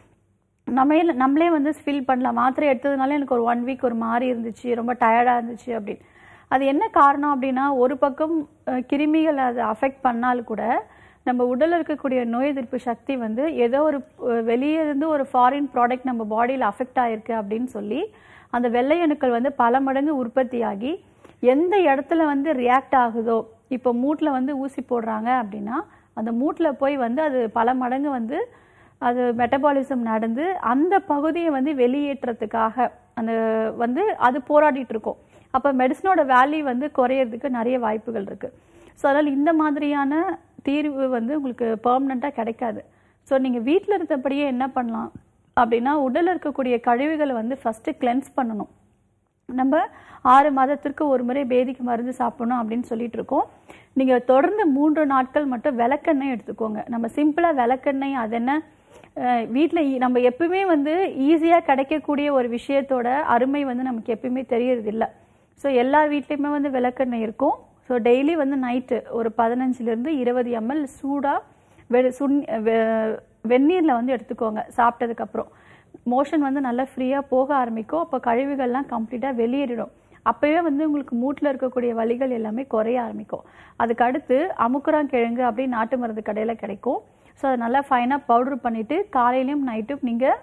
நம்மளே நம்மளே வந்து ஃபீல் பண்ணலாம் மாத்திரை எடுத்ததுனால எனக்கு ஒரு ஒன் வீக் ஒரு மாதிரி இருந்துச்சு ரொம்ப டயர்டாக இருந்துச்சு அப்படின்னு அது என்ன காரணம் அப்படின்னா ஒரு பக்கம் அஹ், கிருமிகள் அதை அஃபெக்ட் பண்ணாலும் கூட நம்ம உடல்ல இருக்கக்கூடிய நோய் எதிர்ப்பு சக்தி வந்து ஏதோ ஒரு அஹ், வெளியே இருந்து ஒரு ஃபாரின் ப்ராடக்ட் நம்ம பாடியில் அஃபெக்ட் ஆயிருக்கு அப்படின்னு சொல்லி அந்த வெள்ளை அணுக்கள் வந்து பல மடங்கு உற்பத்தியாகி எந்த இடத்துல வந்து ரியாக்ட் ஆகுதோ இப்போ மூட்டில் வந்து ஊசி போடுறாங்க அப்படின்னா அந்த மூட்டில் போய் வந்து அது பல மடங்கு வந்து அது மெட்டபாலிசம் நடந்து அந்த பகுதியை வந்து வெளியேற்றத்துக்காக அந்த வந்து அது போராடிட்டு இருக்கும் அப்போ மெடிசனோட வேல்யூ வந்து குறையறதுக்கு நிறைய வாய்ப்புகள் இருக்கு ஸோ அதனால் இந்த மாதிரியான தீர்வு வந்து உங்களுக்கு பெர்மனண்ட்டாக கிடைக்காது ஸோ நீங்கள் வீட்டில் இருந்தபடியே என்ன பண்ணலாம் அப்படின்னா உடல்ல இருக்கக்கூடிய கழிவுகளை வந்து ஃபஸ்ட்டு கிளென்ஸ் பண்ணணும் நம்ம ஆறு மாதத்திற்கு ஒரு முறை பேதிக்கு மருந்து சாப்பிடணும் அப்படின்னு சொல்லிட்டு இருக்கோம் நீங்க தொடர்ந்து மூன்று நாட்கள் மட்டும் விளக்கெண்ணெய் எடுத்துக்கோங்க நம்ம சிம்பிளா விளக்கெண்ணெய் அது என்ன அஹ், வீட்ல ஈ- நம்ம எப்பவுமே வந்து ஈஸியா கிடைக்கக்கூடிய ஒரு விஷயத்தோட அருமை வந்து நமக்கு எப்பயுமே தெரியறது இல்ல ஸோ எல்லா வீட்லயுமே வந்து விளக்கெண்ணெய் இருக்கும் ஸோ டெய்லி வந்து நைட்டு ஒரு பதினஞ்சுல இருந்து இருபது எம்எல் சூடா வெ சுண் வெ- வெந்நீர்ல வந்து எடுத்துக்கோங்க சாப்பிட்டதுக்கு அப்புறம் மோஷன் வந்து நல்லா ஃப்ரீயாக போக ஆரம்பிக்கும் அப்போ கழிவுகள்லாம் கம்ப்ளீட்டாக வெளியேறிடும் அப்போவே வந்து உங்களுக்கு மூட்டில் இருக்கக்கூடிய வலிகள் எல்லாமே குறைய ஆரம்பிக்கும் அதுக்கு அடுத்து அமுக்குறாங்கிழங்கு அப்படின்னு நாட்டு மருந்து கடையில் கிடைக்கும் ஸோ அதை நல்லா ஃபைனாக பவுடர் பண்ணிவிட்டு காலையிலையும் நைட்டும் நீங்கள்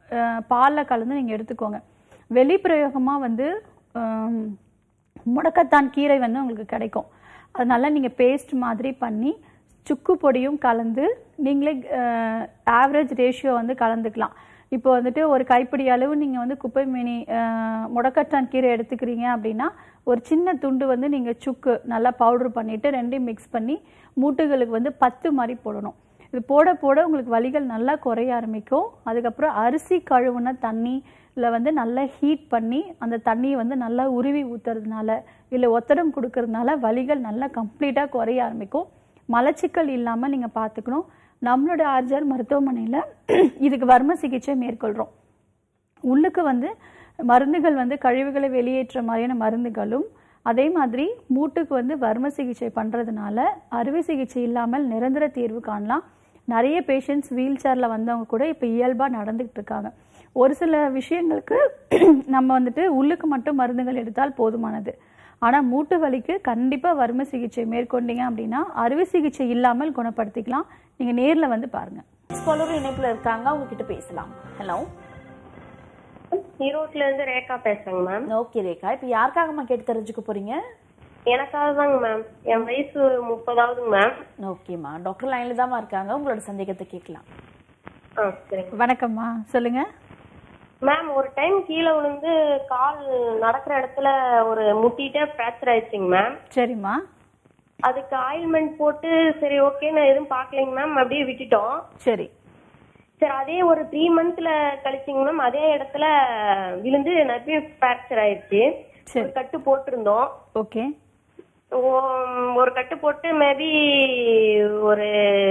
பாலில் கலந்து நீங்கள் எடுத்துக்கோங்க வெளிப்பிரயோகமாக வந்து ஆம், முடக்கத்தான் கீரை வந்து உங்களுக்கு கிடைக்கும் அது நல்லா நீங்கள் பேஸ்ட் மாதிரி பண்ணி சுக்கு பொடியும் கலந்து நீங்களே ஆவரேஜ் ரேஷியோ வந்து கலந்துக்கலாம் இப்போ வந்துட்டு ஒரு கைப்பிடி அளவு நீங்கள் வந்து குப்பை மேனி அஹ், முடக்கத்தான் கீரை எடுத்துக்கிறீங்க அப்படின்னா ஒரு சின்ன துண்டு வந்து நீங்கள் சுக்கு நல்லா பவுடர் பண்ணிட்டு ரெண்டையும் மிக்ஸ் பண்ணி மூட்டுகளுக்கு வந்து பத்து மாதிரி போடணும் இது போட போட உங்களுக்கு வலிகள் நல்லா குறைய ஆரம்பிக்கும் அதுக்கப்புறம் அரிசி கழுவுன தண்ணி இல்லை வந்து நல்லா ஹீட் பண்ணி அந்த தண்ணியை வந்து நல்லா உருவி ஊத்துறதுனால இல்லை ஒத்தடம் கொடுக்கறதுனால வலிகள் நல்லா கம்ப்ளீட்டாக குறைய ஆரம்பிக்கும் மலச்சிக்கல் இல்லாமல் நீங்கள் பார்த்துக்கணும் நம்மளோட ஆர்ஜர் மருத்துவமனையில் இதுக்கு வர்ம சிகிச்சை மேற்கொள்கிறோம் உள்ளுக்கு வந்து மருந்துகள் வந்து கழிவுகளை வெளியேற்ற மாதிரியான மருந்துகளும் அதே மாதிரி மூட்டுக்கு வந்து வர்ம சிகிச்சை பண்ணுறதுனால அறுவை சிகிச்சை இல்லாமல் நிரந்தர தீர்வு காணலாம் நிறைய பேஷண்ட்ஸ் வீல் சேரில் வந்தவங்க கூட இப்போ இயல்பாக நடந்துகிட்டு இருக்காங்க ஒரு சில விஷயங்களுக்கு நம்ம வந்துட்டு உள்ளுக்கு மட்டும் மருந்துகள் எடுத்தால் போதுமானது ஆனால் மூட்டு வலிக்கு கண்டிப்பாக வர்ம சிகிச்சை மேற்கொண்டீங்க அப்படின்னா அறுவை சிகிச்சை இல்லாமல் குணப்படுத்திக்கலாம் நீங்கள் நேரில் வந்து பாருங்கள் ஸ்காலரும் இணைப்புல இருக்காங்க அவங்க கிட்ட பேசலாம் ஹலோ ஈரோட்ல இருந்து ரேகா பேசுறேங்க மேம் ஓகே ரேகா இப்போ யாருக்காகம்மா கேட்டு தெரிஞ்சுக்க போறீங்க எனக்காக தாங்க மேம் என் வயசு முப்பதாவதுங்க மேம் ஓகேம்மா டாக்டர் லைன்ல தாம்மா இருக்காங்க உங்களோட சந்தேகத்தை கேட்கலாம் ஆ சரிங்க வணக்கம்மா சொல்லுங்க மேம் ஒரு டைம் கீழே விழுந்து கால் நடக்கிற இடத்துல ஒரு முட்டிட்டே ஃப்ராக்சர் ஆயிடுச்சுங்க மேம் சரிம்மா அதுக்கு ஆயில்மெண்ட் போட்டு சரி ஓகே நான் எதுவும் பார்க்கலைங்க மேம் அப்படியே விட்டுட்டோம் சரி சரி அதே ஒரு த்ரீ மந்த்ல கழிச்சிங்க மேம் அதே இடத்துல விழுந்து நிறைய ஃப்ராக்சர் ஆயிடுச்சு சரி. ஒரு கட்டு போட்டிருந்தோம் ஓகே ஓ- ஒரு கட்டு போட்டு மேபி ஒரு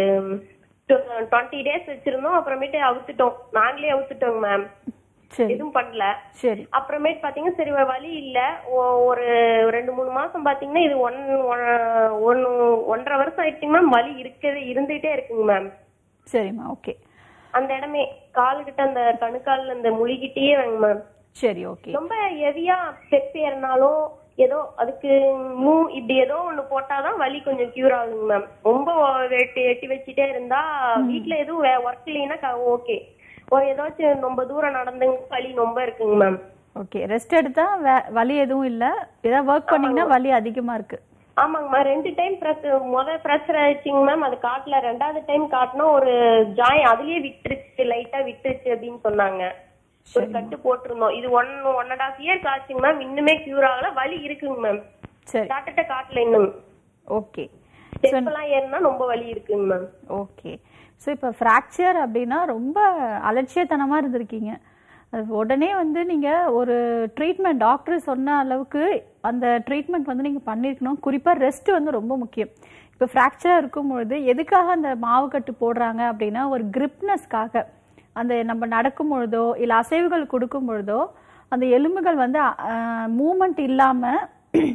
டுவெண்ட்டி டேஸ் வச்சிருந்தோம் அப்புறமேட்டு அவுத்துட்டோம் நாங்களே அவுத்துட்டோங்க மேம் சரி எதுவும் பண்ணல சரி அப்புறமேட்டு பாத்தீங்கன்னா சரி வேற வழி இல்ல ஒ- ஒரு ரெண்டு மூணு மாசம் பாத்தீங்கன்னா இது ஒன் ஒன்னு ஒன்றரை வருஷம் ஆயிடுச்சுங்க மேம் வலி இருக்கவே இருந்துகிட்டே இருக்குங்க மேம் சரிம்மா ஓகே அந்த இடமே காலுக்கிட்ட அந்த கணுக்கால்ல அந்த முழுகிட்டே மேம் சரி ஓகே ரொம்ப ஹெவியா ஸ்டெப் ஏறினாலும் ஏதோ அதுக்கு மூ இப்படி ஏதோ ஒண்ணு போட்டாதான் வலி கொஞ்சம் கியூர் ஆகுங்க மேம் ரொம்ப வெட்டி எட்டி வச்சுட்டே இருந்தா வீட்ல எதுவும் ஒர்க் இல்லைன்னா ஓகே ஒரு ஏதாச்சும் ரொம்ப தூரம் நடந்துங்க வலி ரொம்ப இருக்குங்க மேம் ஓகே ரெஸ்ட் எடுத்தா வே- வலி எதுவும் இல்ல ஏதாவது ஒர்க் பண்ணீங்கன்னா வலி அதிகமா இருக்கு ஆமாங்கம்மா ரெண்டு டைம் பிரஸ் முத ப்ரெஷர் ஆயிடுச்சுங்க மேம் அது காட்டல ரெண்டாவது டைம் காட்டினா ஒரு ஜாய் அதுலயே விட்டுருச்சு லைட்டா விட்டுருச்சு அப்படின்னு சொன்னாங்க ஒரு கட்டு போட்டிருந்தோம் இது one one and half years ஆச்சுங்க மேம் இன்னுமே கியூர் ஆகல வலி இருக்குங்க மேம் சரி டாக்டர்கிட்ட காட்டல இன்னும் ஓகே ஸ்டெப் எல்லாம் ஏறினா ரொம்ப வலி இருக்குங்க மேம் ஓகே ஸோ இப்போ ஃப்ராக்சர் அப்படின்னா ரொம்ப அலட்சியத்தனமாக இருந்திருக்கீங்க அது உடனே வந்து நீங்கள் ஒரு ட்ரீட்மெண்ட் டாக்டர் சொன்ன அளவுக்கு அந்த ட்ரீட்மெண்ட் வந்து நீங்கள் பண்ணியிருக்கணும் குறிப்பாக ரெஸ்ட் வந்து ரொம்ப முக்கியம் இப்போ ஃப்ராக்சர் இருக்கும் பொழுது எதுக்காக அந்த மாவு கட்டு போடுறாங்க அப்படின்னா ஒரு கிரிப்னஸ்க்காக அந்த நம்ம நடக்கும் பொழுதோ இல்லை அசைவுகள் கொடுக்கும் பொழுதோ அந்த எலும்புகள் வந்து மூமெண்ட் இல்லாமல்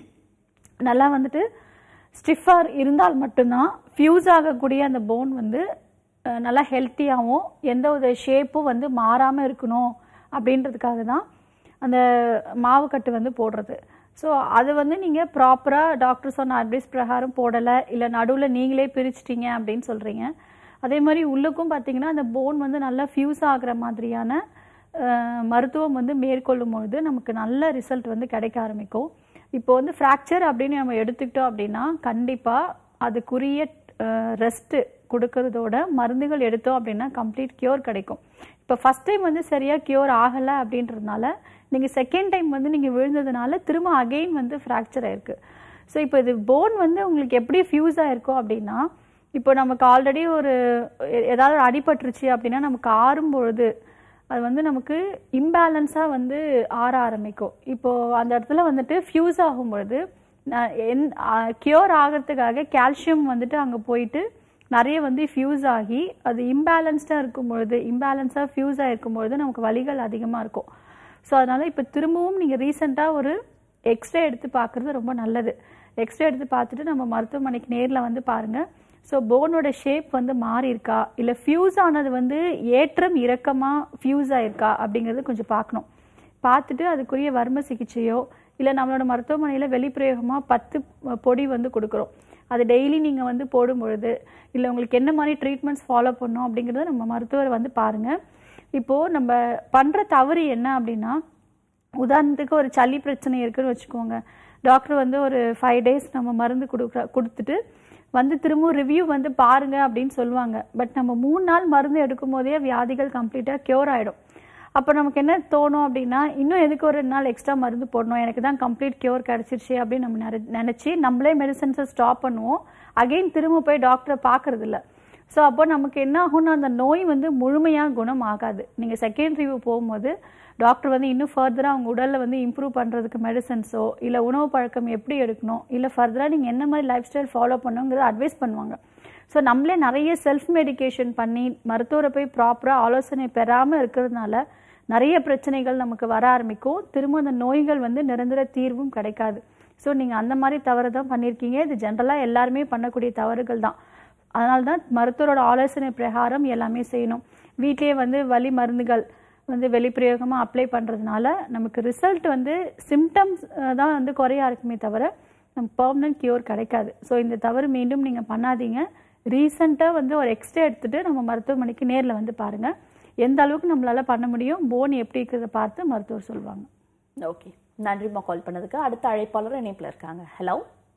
நல்லா வந்துட்டு ஸ்டிஃபாக இருந்தால் மட்டும்தான் ஃபியூஸ் ஆகக்கூடிய அந்த போன் வந்து அஹ், நல்லா ஹெல்த்தியாகவும் எந்த ஒரு ஷேப்பும் வந்து மாறாமல் இருக்கணும் அப்படின்றதுக்காக தான் அந்த மாவுக்கட்டு வந்து போடுறது ஸோ அது வந்து நீங்கள் ப்ராப்பராக டாக்டர் சொன்ன அட்வைஸ் பிரகாரம் போடலை இல்லை நடுவில் நீங்களே பிரிச்சிட்டீங்க அப்படின்னு சொல்கிறீங்க அதே மாதிரி உள்ளுக்கும் பார்த்தீங்கன்னா அந்த போன் வந்து நல்லா ஃபியூஸ் ஆகுற மாதிரியான அஹ், மருத்துவம் வந்து மேற்கொள்ளும் பொழுது நமக்கு நல்ல ரிசல்ட் வந்து கிடைக்க ஆரம்பிக்கும் இப்போ வந்து ஃப்ராக்சர் அப்படின்னு நம்ம எடுத்துக்கிட்டோம் அப்படின்னா கண்டிப்பாக அதுக்குரிய ரெஸ்ட்டு கொடுக்கறதோட மருந்துகள் எடுத்தோம் அப்படின்னா கம்ப்ளீட் கியூர் கிடைக்கும் இப்போ ஃபஸ்ட் டைம் வந்து சரியாக கியூர் ஆகலை அப்படின்றதுனால நீங்கள் செகண்ட் டைம் வந்து நீங்கள் விழுந்ததுனால திரும்ப அகெயின் வந்து ஃப்ராக்சர் ஆயிருக்கு ஸோ இப்போ இது போன் வந்து உங்களுக்கு எப்படி ஃபியூஸ் ஆயிருக்கும் அப்படின்னா இப்போ நமக்கு ஆல்ரெடி ஒரு எ- ஏதாவது ஒரு அடிபட்டுருச்சு அப்படின்னா நமக்கு ஆறும் பொழுது அது வந்து நமக்கு இம்பேலன்ஸாக வந்து ஆற ஆரம்பிக்கும் இப்போ அந்த இடத்துல வந்துட்டு ஃபியூஸ் ஆகும் பொழுது நான் என் கியூர் ஆகிறதுக்காக கால்சியம் வந்துட்டு அங்கே போயிட்டு நிறைய வந்து ஃபியூஸ் ஆகி அது இம்பேலன்ஸ்டாக இருக்கும் பொழுது இம்பேலன்ஸாக ஃபியூஸ் ஆகிருக்கும் பொழுது நமக்கு வலிகள் அதிகமாக இருக்கும் ஸோ அதனால் இப்போ திரும்பவும் நீங்கள் ரீசெண்டாக ஒரு எக்ஸ்ரே எடுத்து பார்க்குறது ரொம்ப நல்லது எக்ஸ்ரே எடுத்து பார்த்துட்டு நம்ம மருத்துவமனைக்கு நேரில் வந்து பாருங்கள் ஸோ போனோட ஷேப் வந்து மாறி இருக்கா இல்லை ஃபியூஸ் ஆனது வந்து ஏற்றம் இறக்கமாக ஃபியூஸ் ஆயிருக்கா அப்படிங்கிறது கொஞ்சம் பார்க்கணும் பார்த்துட்டு அதுக்குரிய வர்ம சிகிச்சையோ இல்லை நம்மளோட மருத்துவமனையில் வெளிப்பிரயோகமாக பத்து பொடி வந்து கொடுக்குறோம் அது டெய்லி நீங்கள் வந்து போடும் பொழுது இல்லை உங்களுக்கு என்ன மாதிரி ட்ரீட்மெண்ட்ஸ் ஃபாலோ பண்ணணும் அப்படிங்கிறத நம்ம மருத்துவர் வந்து பாருங்கள் இப்போது நம்ம பண்ணுற தவறு என்ன அப்படின்னா உதாரணத்துக்கு ஒரு சளி பிரச்சனை இருக்குன்னு வச்சுக்கோங்க டாக்டர் வந்து ஒரு ஃபைவ் டேஸ் நம்ம மருந்து கொடுக்குற கொடுத்துட்டு வந்து திரும்பவும் ரிவ்யூ வந்து பாருங்க அப்படின்னு சொல்லுவாங்க பட் நம்ம மூணு நாள் மருந்து எடுக்கும் போதே வியாதிகள் கம்ப்ளீட்டாக க்யூர் ஆகிடும் அப்போ நமக்கு என்ன தோணும் அப்படின்னா இன்னும் எதுக்கு ஒரு ரெண்டு நாள் எக்ஸ்ட்ரா மருந்து போடணும் எனக்கு தான் கம்ப்ளீட் கியூர் கிடச்சிருச்சு அப்படின்னு நம்ம நினை நினச்சி நம்மளே மெடிசன்ஸை ஸ்டாப் பண்ணுவோம் அகைன் திரும்ப போய் டாக்டரை பார்க்கறது இல்ல ஸோ அப்போ நமக்கு என்ன ஆகும்னா அந்த நோய் வந்து முழுமையாக குணம் ஆகாது நீங்கள் செகண்ட் ரிவ்யூ போகும்போது டாக்டர் வந்து இன்னும் ஃபர்தராக அவங்க உடலில் வந்து இம்ப்ரூவ் பண்ணுறதுக்கு மெடிசன்ஸோ இல்லை உணவு பழக்கம் எப்படி எடுக்கணும் இல்லை ஃபர்தராக நீங்கள் என்ன மாதிரி லைஃப் ஸ்டைல் ஃபாலோ பண்ணுங்கிறத அட்வைஸ் பண்ணுவாங்க ஸோ நம்மளே நிறைய செல்ஃப் மெடிகேஷன் பண்ணி மருத்துவரை போய் ப்ராப்பராக ஆலோசனை பெறாமல் இருக்கிறதுனால நிறைய பிரச்சனைகள் நமக்கு வர ஆரம்பிக்கும் திரும்ப அந்த நோய்கள் வந்து நிரந்தர தீர்வும் கிடைக்காது ஸோ நீங்கள் அந்த மாதிரி தவறு தான் பண்ணியிருக்கீங்க இது ஜென்ரலாக எல்லாருமே பண்ணக்கூடிய தவறுகள் தான் அதனால தான் மருத்துவரோட ஆலோசனை பிரகாரம் எல்லாமே செய்யணும் வீட்டிலேயே வந்து வலி மருந்துகள் வந்து வெளிப்பிரயோகமாக அப்ளை பண்ணுறதுனால நமக்கு ரிசல்ட் வந்து சிம்டம்ஸ் தான் வந்து குறையா இருக்குமே தவிர நமக்கு பர்மனன்ட் கியூர் கிடைக்காது ஸோ இந்த தவறு மீண்டும் நீங்கள் பண்ணாதீங்க ரீசெண்டாக வந்து ஒரு எக்ஸ்ரே எடுத்துகிட்டு நம்ம மருத்துவமனைக்கு நேரில் வந்து பாருங்கள் எந்த அளவுக்கு நம்மளால் பண்ண முடியும் போன் எப்படி இருக்கிறத பார்த்து மருத்துவர் சொல்லுவாங்க ஓகே நன்றிம்மா கால் பண்ணதுக்கு அடுத்த அழைப்பாளர் இணைப்புல இருக்காங்க ஹலோ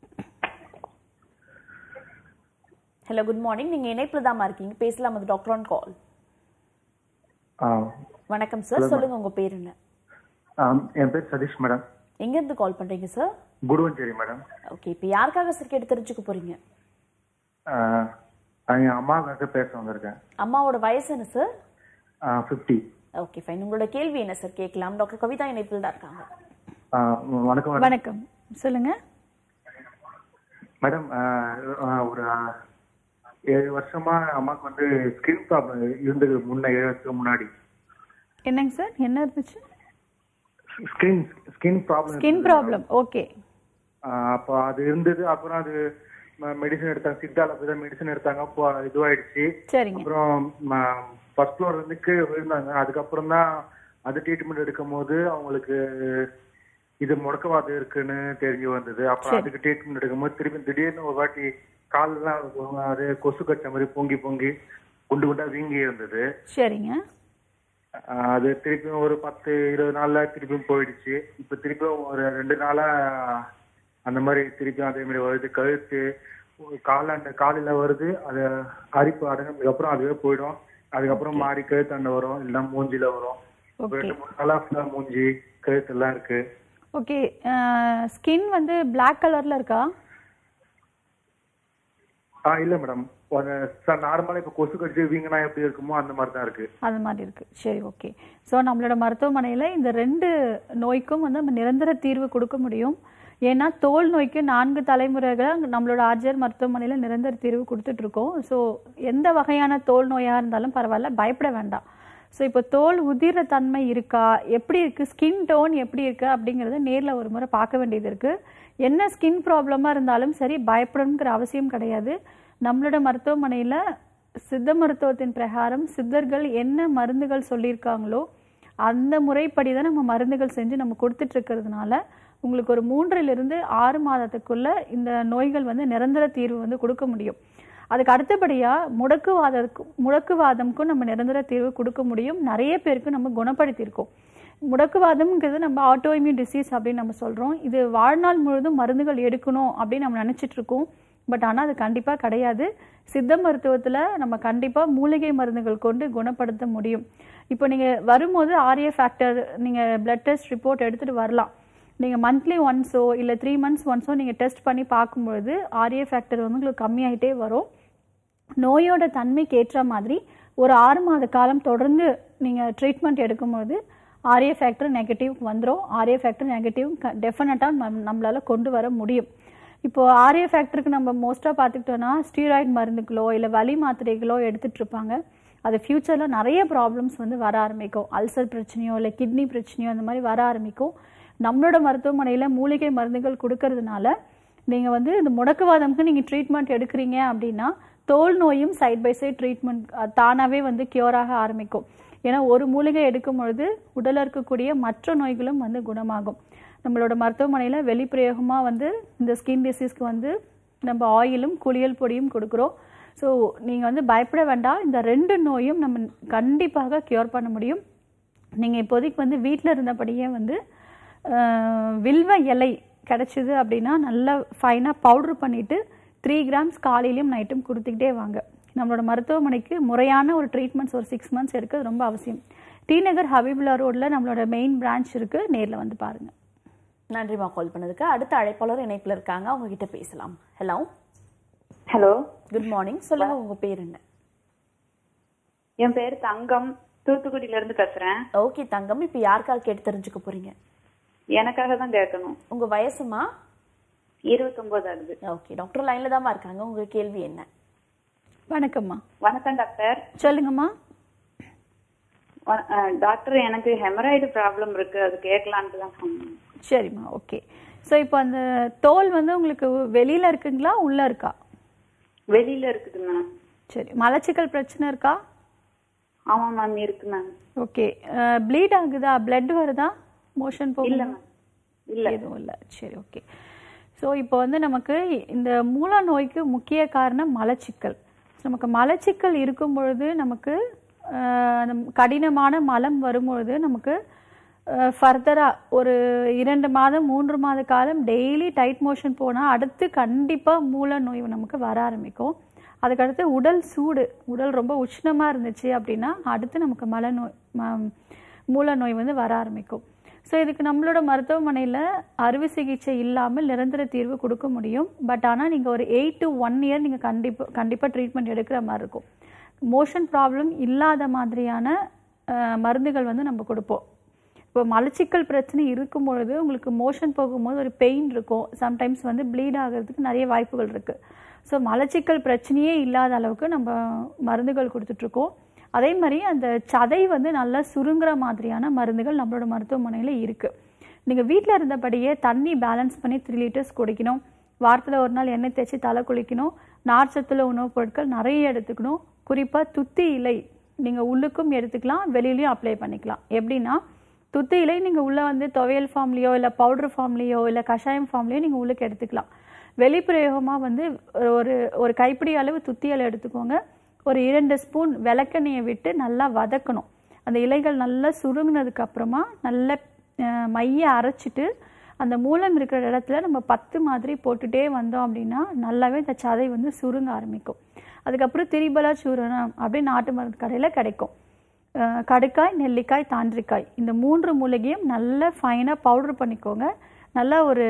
ஹலோ குட் மார்னிங் நீங்க இணைப்புல தாமா இருக்கீங்க பேசலாம் அது டாக்டர் ஆன் கால் ஆ, வணக்கம் சார் சொல்லுங்க உங்க பேர் என்ன ஆம், என் பேர் சதீஷ் மேடம் எங்க இருந்து கால் பண்றீங்க சார் குடுவஞ்சேரி மேடம் ஓகே இப்போ யாருக்காக சார் கேட்டு தெரிஞ்சுக்க போறீங்க ஆ, நான் என் அம்மாவுக்காக பேச வந்திருக்கேன் அம்மாவோட வயசு என்ன சார் ஃபிஃப்டி ஓகே ஃபைன் உங்களோட கேள்வி என்ன சார் கேட்கலாம் டாக்டர் கவிதா இணைப்பில் தான் இருக்காங்க வணக்கம் மேடம் வணக்கம் சொல்லுங்க மேடம் ஆ, ஆ, ஒரு ஆ, ஏழு வருஷமா அம்மாவுக்கு வந்து ஸ்கின் ப்ராப்ளம் இருந்தது முன்ன ஏழு வருஷத்துக்கு முன்னாடி என்னங்க சார் என்ன இருந்துச்சு skin skin problem skin problem okay அப்போ அது இருந்தது அப்புறம் அது மெடிசன் எடுத்தாங்க சித்தால போய் தான் மெடிசன் எடுத்தாங்க அப்போ இதுவாயிடுச்சு சரிங்க அப்புறம் ஃபர்ஸ்ட் ஃப்ளோர் இருந்து கீழே விழுந்தாங்க அதுக்கப்புறம் தான் அது ட்ரீட்மெண்ட் எடுக்கும் போது அவங்களுக்கு இது முடக்கவாதம் இருக்குன்னு தெரிஞ்சு வந்தது அப்புறம் அதுக்கு ட்ரீட்மெண்ட் எடுக்கும்போது திருப்பி திடீர்னு ஒரு வாட்டி காலெல்லாம் அது கொசு கச்ச மாதிரி பொங்கி பொங்கி குண்டு குண்டா வீங்கி இருந்தது சரிங்க ஆஹ் அது திருப்பியும் ஒரு பத்து இருபது நாள்ல திருப்பியும் போயிடுச்சு இப்ப திருப்பியும் ஒரு ரெண்டு நாளா அந்த மாதிரி திருப்பியும் அதே மாதிரி வருது கழுத்து காலாண்ட காலில வருது அது அரிப்பு அடங்கினதுக்கு அப்புறம் அதுவே போயிடும் அதுக்கப்புறம் மாறி கழுத்தாண்ட வரும் இல்லைன்னா மூஞ்சில வரும் ஒரு ஓகே ரெண்டு மூணு நாளா full ஆ மூஞ்சி கழுத்து எல்லாம் இருக்கு ஓகே ஸ்கின் வந்து பிளாக் கலர்ல இருக்கா ஆ இல்ல மேடம் நார்மலா இப்ப கொசு கடிச்சு வீங்கினா எப்படி இருக்குமோ அந்த மாதிரி தான் இருக்கு அது மாதிரி இருக்கு சரி ஓகே ஸோ நம்மளோட மருத்துவமனையில் இந்த ரெண்டு நோய்க்கும் வந்து நம்ம நிரந்தர தீர்வு கொடுக்க முடியும் ஏன்னா தோல் நோய்க்கு நான்கு தலைமுறைகளாக நம்மளோட ஆர்ஜர் மருத்துவமனையில் நிரந்தர தீர்வு கொடுத்துட்டு இருக்கோம் ஸோ எந்த வகையான தோல் நோயாக இருந்தாலும் பரவாயில்ல பயப்பட வேண்டாம் ஸோ இப்போ தோல் உதிர தன்மை இருக்கா எப்படி இருக்கு ஸ்கின் டோன் எப்படி இருக்கு அப்படிங்கிறத நேரில் ஒரு முறை பார்க்க வேண்டியது இருக்கு என்ன ஸ்கின் ப்ராப்ளமாக இருந்தாலும் சரி பயப்படணுங்கிற அவசியம் கிடையாது நம்மளோட மருத்துவமனையில் சித்த மருத்துவத்தின் பிரகாரம் சித்தர்கள் என்ன மருந்துகள் சொல்லியிருக்காங்களோ அந்த முறைப்படி தான் நம்ம மருந்துகள் செஞ்சு நம்ம கொடுத்துட்டு இருக்கிறதுனால உங்களுக்கு ஒரு மூன்றிலிருந்து ஆறு மாதத்துக்குள்ள இந்த நோய்கள் வந்து நிரந்தர தீர்வு வந்து கொடுக்க முடியும் அதுக்கு அடுத்தபடியாக முடக்குவாதத்துக்கும் முடக்குவாதம்க்கும் நம்ம நிரந்தர தீர்வு கொடுக்க முடியும் நிறைய பேருக்கு நம்ம குணப்படுத்தியிருக்கோம் முடக்குவாதம்ங்கிறது நம்ம ஆட்டோஇம்யூன் டிசீஸ் அப்படின்னு நம்ம சொல்கிறோம் இது வாழ்நாள் முழுதும் மருந்துகள் எடுக்கணும் அப்படின்னு நம்ம நினச்சிட்டு இருக்கோம் பட் ஆனால் அது கண்டிப்பாக கிடையாது சித்த மருத்துவத்தில் நம்ம கண்டிப்பாக மூலிகை மருந்துகள் கொண்டு குணப்படுத்த முடியும் இப்போ நீங்கள் வரும்போது ஆரிய ஃபேக்டர் நீங்கள் பிளட் டெஸ்ட் ரிப்போர்ட் எடுத்துகிட்டு வரலாம் நீங்கள் மந்த்லி ஒன்ஸோ இல்லை த்ரீ மந்த்ஸ் ஒன்ஸோ நீங்கள் டெஸ்ட் பண்ணி பார்க்கும்பொழுது ஆரிய ஃபேக்டர் வந்து உங்களுக்கு கம்மியாயிட்டே வரும் நோயோட தன்மைக்கு ஏற்ற மாதிரி ஒரு ஆறு மாத காலம் தொடர்ந்து நீங்கள் ட்ரீட்மெண்ட் எடுக்கும்போது ஆரிய ஃபேக்டர் நெகட்டிவ் வந்துடும் ஆரிய ஃபேக்டர் நெகட்டிவ் டெஃபினட்டாக நம்மளால் கொண்டு வர முடியும் இப்போ ஆரிய ஃபேக்டருக்கு நம்ம மோஸ்ட்டாக பார்த்துக்கிட்டோன்னா ஸ்டீராய்டு மருந்துகளோ இல்லை வலி மாத்திரைகளோ எடுத்துட்டு இருப்பாங்க அது ஃப்யூச்சரில் நிறைய ப்ராப்ளம்ஸ் வந்து வர ஆரம்பிக்கும் அல்சர் பிரச்சனையோ இல்லை கிட்னி பிரச்சனையோ அந்த மாதிரி வர ஆரம்பிக்கும் நம்மளோட மருத்துவமனையில் மூலிகை மருந்துகள் கொடுக்கறதுனால நீங்கள் வந்து இந்த முடக்குவாதம்க்கு நீங்கள் ட்ரீட்மெண்ட் எடுக்கிறீங்க அப்படின்னா தோல் நோயும் சைட் பை சைட் ட்ரீட்மெண்ட் தானாகவே வந்து cure ஆக ஆரம்பிக்கும் ஏன்னா ஒரு மூலிகை எடுக்கும் பொழுது உடலில் இருக்கக்கூடிய மற்ற நோய்களும் வந்து குணமாகும் நம்மளோட மருத்துவமனையில் வெளிப்பிரயோகமாக வந்து இந்த ஸ்கின் டிசீஸ்க்கு வந்து நம்ம ஆயிலும் குளியல் பொடியும் கொடுக்குறோம் ஸோ நீங்கள் வந்து பயப்பட வேண்டாம் இந்த ரெண்டு நோயும் நம்ம கண்டிப்பாக க்யூர் பண்ண முடியும் நீங்கள் இப்போதைக்கு வந்து வீட்டில் இருந்தபடியே வந்து அஹ், வில்வ இலை கிடச்சிது அப்படின்னா நல்லா ஃபைனாக பவுட்ரு பண்ணிவிட்டு த்ரீ கிராம்ஸ் காலையிலையும் நைட்டும் கொடுத்துக்கிட்டே வாங்க நம்மளோட மருத்துவமனைக்கு முறையான ஒரு ட்ரீட்மெண்ட்ஸ் ஒரு சிக்ஸ் மந்த்ஸ் இருக்குது ரொம்ப அவசியம் டி நகர் ஹபீபுல்லா ரோட்டில் நம்மளோட மெயின் பிரான்ச் இருக்குது நேரில் வந்து பாருங்கள் நன்றிமா கால் பண்ணதுக்கு அடுத்த அழைப்பாளர் இணைப்புல இருக்காங்க அவங்க கிட்ட பேசலாம் ஹலோ ஹலோ குட் மார்னிங் சொல்லுங்க உங்க பேர் என்ன என் பேர் தங்கம் தூத்துக்குடியில இருந்து பேசுறேன் ஓகே தங்கம் இப்போ யாருக்காக கேட்டு தெரிஞ்சுக்க போறீங்க எனக்காக தான் கேட்கணும் உங்க வயசுமா இருபத்தொன்பது ஆகுது ஓகே டாக்டர் லைன்ல தாம்மா இருக்காங்க உங்க கேள்வி என்ன வணக்கம்மா வணக்கம் டாக்டர் சொல்லுங்கம்மா வ- அஹ், டாக்டர் எனக்கு ஹெமராய்டு ப்ராப்ளம் இருக்கு அது கேட்கலான்ட்டு தான் சொன்னேன் சரிம்மா ஓகே ஸோ இப்போ அந்த தோல் வந்து உங்களுக்கு வெளியில் இருக்குங்களா உள்ளே இருக்கா வெளியில இருக்குது மேம் சரி மலச்சிக்கல் பிரச்சனை இருக்கா ஆமா மேம் இருக்கு மேம் ஓகே ப்ளீட் ஆகுதா பிளட் வருதா மோஷன் இல்ல போகுதா மேம் இல்ல எதுவும் இல்லை சரி ஓகே ஸோ இப்போ வந்து நமக்கு இந்த மூல நோய்க்கு முக்கிய காரணம் மலச்சிக்கல் நமக்கு மலச்சிக்கல் இருக்கும் பொழுது நமக்கு அஹ், அந்த கடினமான மலம் வரும்பொழுது நமக்கு ஃபர்தராக ஒரு இரண்டு மாதம் மூன்று மாத காலம் டெய்லி டைட் மோஷன் போனால் அடுத்து கண்டிப்பாக மூல நோய் நமக்கு வர ஆரம்பிக்கும் அதுக்கடுத்து உடல் சூடு உடல் ரொம்ப உஷ்ணமாக இருந்துச்சு அப்படின்னா அடுத்து நமக்கு மலை நோய் ம- மூல நோய் வந்து வர ஆரம்பிக்கும் ஸோ இதுக்கு நம்மளோட மருத்துவமனையில் அறுவை சிகிச்சை இல்லாமல் நிரந்தர தீர்வு கொடுக்க முடியும் பட் ஆனால் நீங்கள் ஒரு எயிட் டு ஒன் இயர் நீங்கள் கண்டிப்பாக கண்டிப்பாக ட்ரீட்மெண்ட் எடுக்கிற மாதிரி இருக்கும் மோஷன் ப்ராப்ளம் இல்லாத மாதிரியான அஹ், மருந்துகள் வந்து நம்ம கொடுப்போம் இப்போ மலச்சிக்கல் பிரச்சனை இருக்கும் பொழுது உங்களுக்கு மோஷன் போகும்போது ஒரு பெயின் இருக்கும் சம்டைம்ஸ் வந்து ப்ளீட் ஆகிறதுக்கு நிறைய வாய்ப்புகள் இருக்குது ஸோ மலச்சிக்கல் பிரச்சனையே இல்லாத அளவுக்கு நம்ம மருந்துகள் கொடுத்துட்ருக்கோம் அதே மாதிரி அந்த சதை வந்து நல்லா சுருங்குற மாதிரியான மருந்துகள் நம்மளோட மருத்துவமனையில் இருக்குது நீங்கள் வீட்டில் இருந்தபடியே தண்ணி பேலன்ஸ் பண்ணி த்ரீ லிட்டர்ஸ் குடிக்கணும் வாரத்தில் ஒரு நாள் எண்ணெய் தேய்ச்சி தலை குளிக்கணும் நார்ச்சத்துள்ள உணவுப் பொருட்கள் நிறைய எடுத்துக்கணும் குறிப்பாக துத்தி இலை நீங்கள் உள்ளுக்கும் எடுத்துக்கலாம் வெளியிலையும் அப்ளை பண்ணிக்கலாம் எப்படின்னா துத்தி இலை நீங்கள் உள்ளே வந்து துவையல் ஃபார்ம்லேயோ இல்லை பவுடர் ஃபார்ம்லேயோ இல்லை கஷாயம் ஃபார்ம்லேயோ நீங்கள் உள்ளுக்கு எடுத்துக்கலாம் வெளிப்பிரயோகமாக வந்து ஒரு ஒரு கைப்பிடி அளவு துத்தி இலை எடுத்துக்கோங்க ஒரு இரண்டு ஸ்பூன் விளக்கெண்ணெயை விட்டு நல்லா வதக்கணும் அந்த இலைகள் நல்லா சுருங்கினதுக்கு அப்புறமா நல்ல அஹ், மைய அரைச்சிட்டு அந்த மூலம் இருக்கிற இடத்துல நம்ம பத்து மாதிரி போட்டுட்டே வந்தோம் அப்படின்னா நல்லாவே இந்த சதை வந்து சுருங்க ஆரம்பிக்கும் அதுக்கப்புறம் திரிபலா சூரணம் அப்படின்னு நாட்டு மருந்து கடையில் கிடைக்கும் அஹ், கடுக்காய் நெல்லிக்காய் தாண்டிக்காய் இந்த மூன்று மூலிகையும் நல்லா ஃபைனாக பவுடர் பண்ணிக்கோங்க நல்லா ஒரு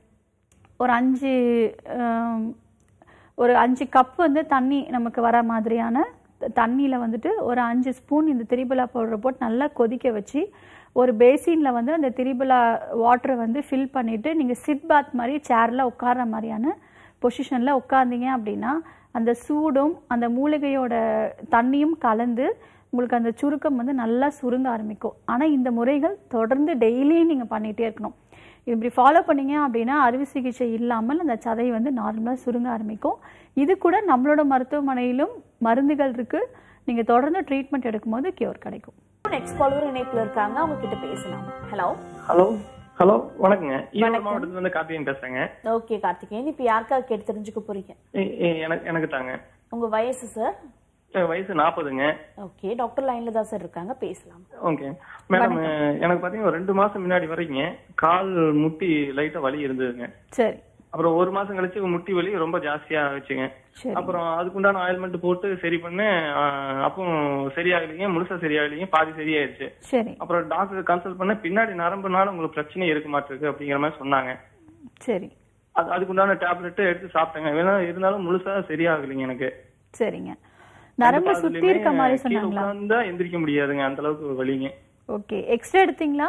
ஒரு அஞ்சு ஆம், ஒரு அஞ்சு கப் வந்து தண்ணி நமக்கு வர மாதிரியான தண்ணியில் வந்துட்டு ஒரு அஞ்சு ஸ்பூன் இந்த திரிபலா பவுடர் போட்டு நல்லா கொதிக்க வச்சு ஒரு பேசினில் வந்து அந்த திரிபலா வாட்டரை வந்து ஃபில் பண்ணிவிட்டு நீங்கள் சிட் பாத் மாதிரி சேரில் உட்கார்ற மாதிரியான பொசிஷனில் உட்கார்ந்தீங்க அப்படின்னா அந்த சூடும் அந்த மூலிகையோட தண்ணியும் கலந்து உங்களுக்கு அந்த சுருக்கம் வந்து நல்லா சுருங்க ஆரம்பிக்கும் ஆனால் இந்த முறைகள் தொடர்ந்து டெய்லியும் நீங்கள் பண்ணிகிட்டே இருக்கணும் இப்படி ஃபாலோ பண்ணீங்க அப்படின்னா அறுவை சிகிச்சை இல்லாமல் அந்த சதை வந்து நார்மலாக சுருங்க ஆரம்பிக்கும் இது கூட நம்மளோட மருத்துவமனையிலும் மருந்துகள் இருக்கு நீங்கள் தொடர்ந்து ட்ரீட்மெண்ட் எடுக்கும்போது கியூர் கிடைக்கும் நெக்ஸ்ட் காலர் இணைப்புல இருக்காங்க அவங்க கிட்ட பேசலாம் ஹலோ ஹலோ ஹலோ வணக்கங்க ஈரோடு மாவட்டத்துல இருந்து கார்த்திகேயன் பேசுறேங்க ஓகே கார்த்திகேயன் இப்ப யாருக்காக கேட்டு தெரிஞ்சுக்க போறீங்க எ- எ- எனக்கு எனக்கு தாங்க உங்க வயசு சார் என் வயசு நாற்பதுங்க ஓகே டாக்டர் லைன்ல தான் சார் இருக்காங்க பேசலாம் ஓகே மேடம் எனக்கு பாத்தீங்கன்னா ஒரு ரெண்டு மாசம் முன்னாடி வரைக்கும் கால் முட்டி லைட்டா வலி இருந்ததுங்க சரி அப்புறம் ஒரு மாசம் கழிச்சு முட்டி வலி ரொம்ப ஜாஸ்தியா ஆச்சுங்க சரி அப்புறம் அதுக்குண்டான ஆயில்மெண்ட் போட்டு சரி பண்ணேன் ஆஹ் அப்போ சரியாகலைங்க முழுசா சரியாகலைங்க பாதி சரியாயிருச்சு சரி அப்புறம் டாக்டர் கன்சல்ட் பண்ண பின்னாடி நரம்புனால உங்களுக்கு பிரச்சனை இருக்க மாட்டிருக்கு அப்படிங்கிற மாதிரி சொன்னாங்க சரி அது அதுக்குண்டான டேப்லெட் எடுத்து சாப்பிட்டேங்க வேணா இருந்தாலும் முழுசா சரியாகலைங்க எனக்கு சரிங்க நரம்பு சுத்தி இருக்க மாதிரி கீழே சொன்னாங்களா உட்கார்ந்தா எந்திரிக்க முடியாதுங்க அந்த அளவுக்கு வலிங்க ஓகே எக்ஸ்ரே எடுத்தீங்களா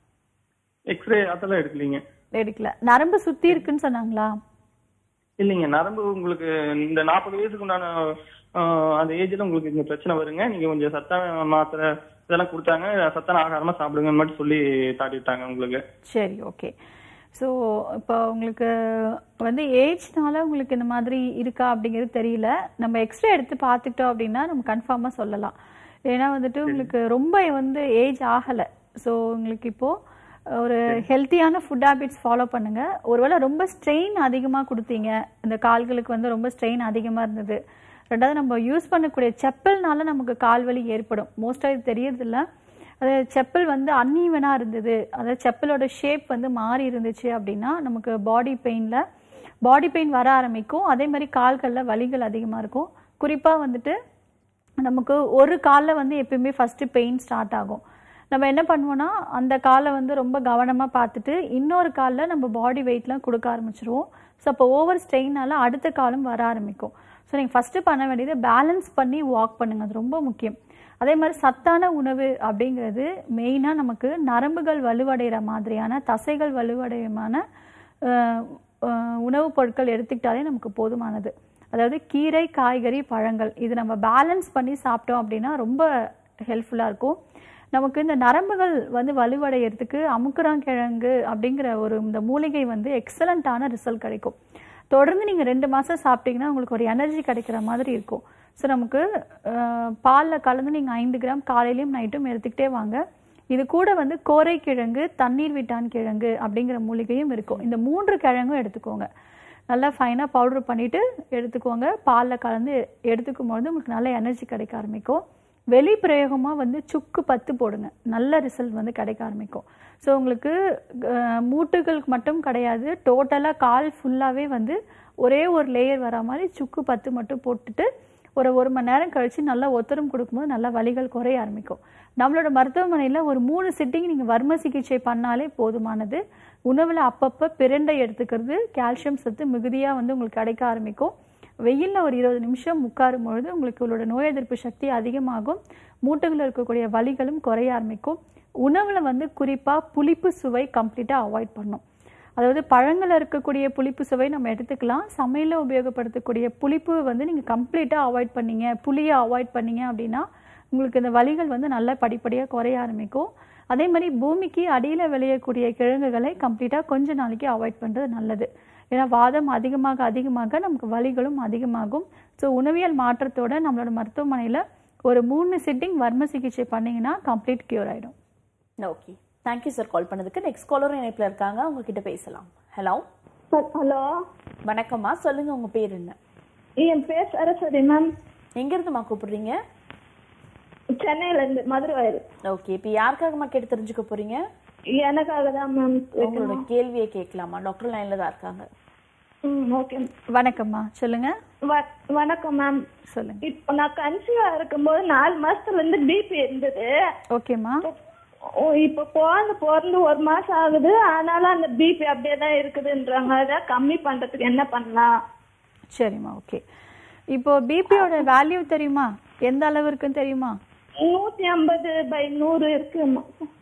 எக்ஸ்ரே அதெல்லாம் எடுக்கலீங்க எடுக்கல நரம்பு சுத்தி இருக்குன்னு சொன்னாங்களா இல்லைங்க நரம்பு உங்களுக்கு இந்த நாற்பது வயசுக்கு உண்டான ஆஹ், அந்த ஏஜ்ல உங்களுக்கு இந்த பிரச்சனை வருங்க நீங்க கொஞ்சம் சத்தான மாத்திரை இதெல்லாம் கொடுத்தாங்க சத்தான ஆகாரமா சாப்பிடுங்கன்னு மட்டும் சொல்லி தாட்டிட்டாங்க உங்களுக்கு சரி ஓகே ஸோ இப்போ உங்களுக்கு வந்து ஏஜ்னால உங்களுக்கு இந்த மாதிரி இருக்கா அப்படிங்கிறது தெரியல நம்ம எக்ஸ்ரே எடுத்து பார்த்துக்கிட்டோம் அப்படின்னா நம்ம கன்ஃபார்மாக சொல்லலாம் ஏன்னா வந்துட்டு உங்களுக்கு ரொம்ப வந்து ஏஜ் ஆகலை ஸோ உங்களுக்கு இப்போ ஒரு ஹெல்த்தியான ஃபுட் ஹேபிட்ஸ் ஃபாலோ பண்ணுங்க ஒருவேளை ரொம்ப ஸ்ட்ரெயின் அதிகமாக கொடுத்தீங்க இந்த கால்களுக்கு வந்து ரொம்ப ஸ்ட்ரெயின் அதிகமாக இருந்தது ரெண்டாவது நம்ம யூஸ் பண்ணக்கூடிய செப்பல்னால நமக்கு கால் வலி ஏற்படும் மோஸ்ட்டாக இது தெரியறதில்ல அது செப்பல் வந்து அன்ஈவனாக இருந்தது அதாவது செப்பலோட ஷேப் வந்து மாறி இருந்துச்சு அப்படின்னா நமக்கு பாடி பெயினில் பாடி பெயின் வர ஆரம்பிக்கும் அதே மாதிரி கால்களில் வலிகள் அதிகமாக இருக்கும் குறிப்பாக வந்துட்டு நமக்கு ஒரு காலில் வந்து எப்பயுமே ஃபஸ்ட்டு பெயின் ஸ்டார்ட் ஆகும் நம்ம என்ன பண்ணுவோம்னா அந்த காலை வந்து ரொம்ப கவனமாக பார்த்துட்டு இன்னொரு காலில் நம்ம பாடி வெயிட்லாம் கொடுக்க ஆரம்பிச்சிருவோம் ஸோ அப்போ ஓவர் ஸ்ட்ரெயினால் அடுத்த காலம் வர ஆரம்பிக்கும் ஸோ நீங்கள் ஃபஸ்ட்டு பண்ண வேண்டியது பேலன்ஸ் பண்ணி வாக் பண்ணுங்க அது ரொம்ப முக்கியம் அதே மாதிரி சத்தான உணவு அப்படிங்கிறது மெயினாக நமக்கு நரம்புகள் வலுவடைகிற மாதிரியான தசைகள் வலுவடையமான அஹ், அஹ், உணவுப் பொருட்கள் எடுத்துக்கிட்டாலே நமக்கு போதுமானது அதாவது கீரை காய்கறி பழங்கள் இது நம்ம பேலன்ஸ் பண்ணி சாப்பிட்டோம் அப்படின்னா ரொம்ப ஹெல்ப்ஃபுல்லாக இருக்கும் நமக்கு இந்த நரம்புகள் வந்து வலுவடைகிறதுக்கு அமுக்குறாங்கிழங்கு அப்படிங்கிற ஒரு இந்த மூலிகை வந்து எக்ஸலண்ட்டான ரிசல்ட் கிடைக்கும் தொடர்ந்து நீங்கள் ரெண்டு மாதம் சாப்பிட்டீங்கன்னா உங்களுக்கு ஒரு எனர்ஜி கிடைக்கிற மாதிரி இருக்கும் ஸோ நமக்கு பாலில் கலந்து நீங்கள் ஐந்து கிராம் காலையிலையும் நைட்டும் எடுத்துக்கிட்டே வாங்க இது கூட வந்து கோரைக்கிழங்கு தண்ணீர் விட்டான் கிழங்கு அப்படிங்கிற மூலிகையும் இருக்கும் இந்த மூன்று கிழங்கும் எடுத்துக்கோங்க நல்லா ஃபைனாக பவுடர் பண்ணிவிட்டு எடுத்துக்கோங்க பாலில் கலந்து எடுத்துக்கும் பொழுது உங்களுக்கு நல்ல எனர்ஜி கிடைக்க ஆரம்பிக்கும் வெளி பிரயோகமாக வந்து சுக்கு பத்து போடுங்க நல்ல ரிசல்ட் வந்து கிடைக்க ஆரம்பிக்கும் ஸோ உங்களுக்கு அஹ், மூட்டுகளுக்கு மட்டும் கிடையாது டோட்டலாக கால் ஃபுல்லாகவே வந்து ஒரே ஒரு லேயர் வர மாதிரி சுக்கு பத்து மட்டும் போட்டுட்டு ஒரு ஒரு மணி நேரம் கழித்து நல்லா ஒத்தரம் கொடுக்கும்போது நல்லா வலிகள் குறைய ஆரம்பிக்கும் நம்மளோட மருத்துவமனையில் ஒரு மூணு சிட்டிங் நீங்கள் வர்ம சிகிச்சை பண்ணாலே போதுமானது உணவில் அப்பப்போ பிரண்டை எடுத்துக்கிறது கால்சியம் சத்து மிகுதியாக வந்து உங்களுக்கு கிடைக்க ஆரம்பிக்கும் வெயிலில் ஒரு இருபது நிமிஷம் உட்காரும் பொழுது உங்களுக்கு உங்களோட நோய் எதிர்ப்பு சக்தி அதிகமாகும் மூட்டுகளில் இருக்கக்கூடிய வலிகளும் குறைய ஆரம்பிக்கும் உணவில் வந்து குறிப்பாக புளிப்பு சுவை கம்ப்ளீட்டாக அவாய்ட் பண்ணும் அதாவது பழங்களில் இருக்கக்கூடிய புளிப்பு சுவை நம்ம எடுத்துக்கலாம் சமையலில் உபயோகப்படுத்தக்கூடிய புளிப்பு வந்து நீங்கள் கம்ப்ளீட்டாக அவாய்ட் பண்ணீங்க புளியை அவாய்ட் பண்ணீங்க அப்படின்னா உங்களுக்கு இந்த வலிகள் வந்து நல்லா படிப்படியாக குறைய ஆரம்பிக்கும் அதே மாதிரி பூமிக்கு அடியில் விளையக்கூடிய கிழங்குகளை கம்ப்ளீட்டாக கொஞ்ச நாளைக்கு அவாய்ட் பண்ணுறது நல்லது ஏன்னா வாதம் அதிகமாக அதிகமாக நமக்கு வலிகளும் அதிகமாகும் ஸோ உணவியல் மாற்றத்தோட நம்மளோட மருத்துவமனையில் ஒரு மூணு சிட்டிங் வர்ம சிகிச்சை பண்ணீங்கன்னா கம்ப்ளீட் கியூர் ஆகிடும் ஓகே தேங்க்யூ சார் கால் பண்ணதுக்கு நெக்ஸ்ட் காலரும் இணைப்பில் இருக்காங்க உங்ககிட்ட பேசலாம் ஹலோ ஹலோ வணக்கம்மா சொல்லுங்க உங்க பேர் என்ன என் பேர் சரஸ்வதி மேம் எங்க இருந்துமா கூப்பிடுறீங்க சென்னையில இருந்து மதுரை வயல் ஓகே இப்போ யாருக்காகம்மா கேட்டு தெரிஞ்சுக்க போறீங்க எனக்காக தான் மேம் உங்களோட கேள்வியை கேட்கலாமா டாக்டர் லைன்ல தான் இருக்காங்க ம் ஓகே வணக்கம்மா சொல்லுங்க வ- வணக்கம் மேம் சொல்லுங்க இப்போ நான் கன்சீவா இருக்கும்போது நாலு மாசத்துல இருந்து பிபி இருந்தது ஓகேம்மா ஓ, இப்போ குழந்தை பிறந்து ஒரு மாசம் ஆகுது ஆனாலும் அந்த பிபி அப்படியே தான் இருக்குதுன்றாங்க அதை கம்மி பண்றதுக்கு என்ன பண்ணலாம் சரிம்மா ஓகே இப்போ பிபியோட வேல்யூ தெரியுமா எந்த அளவு இருக்குன்னு தெரியுமா நூத்தி ஐம்பது பை நூறு இருக்குமா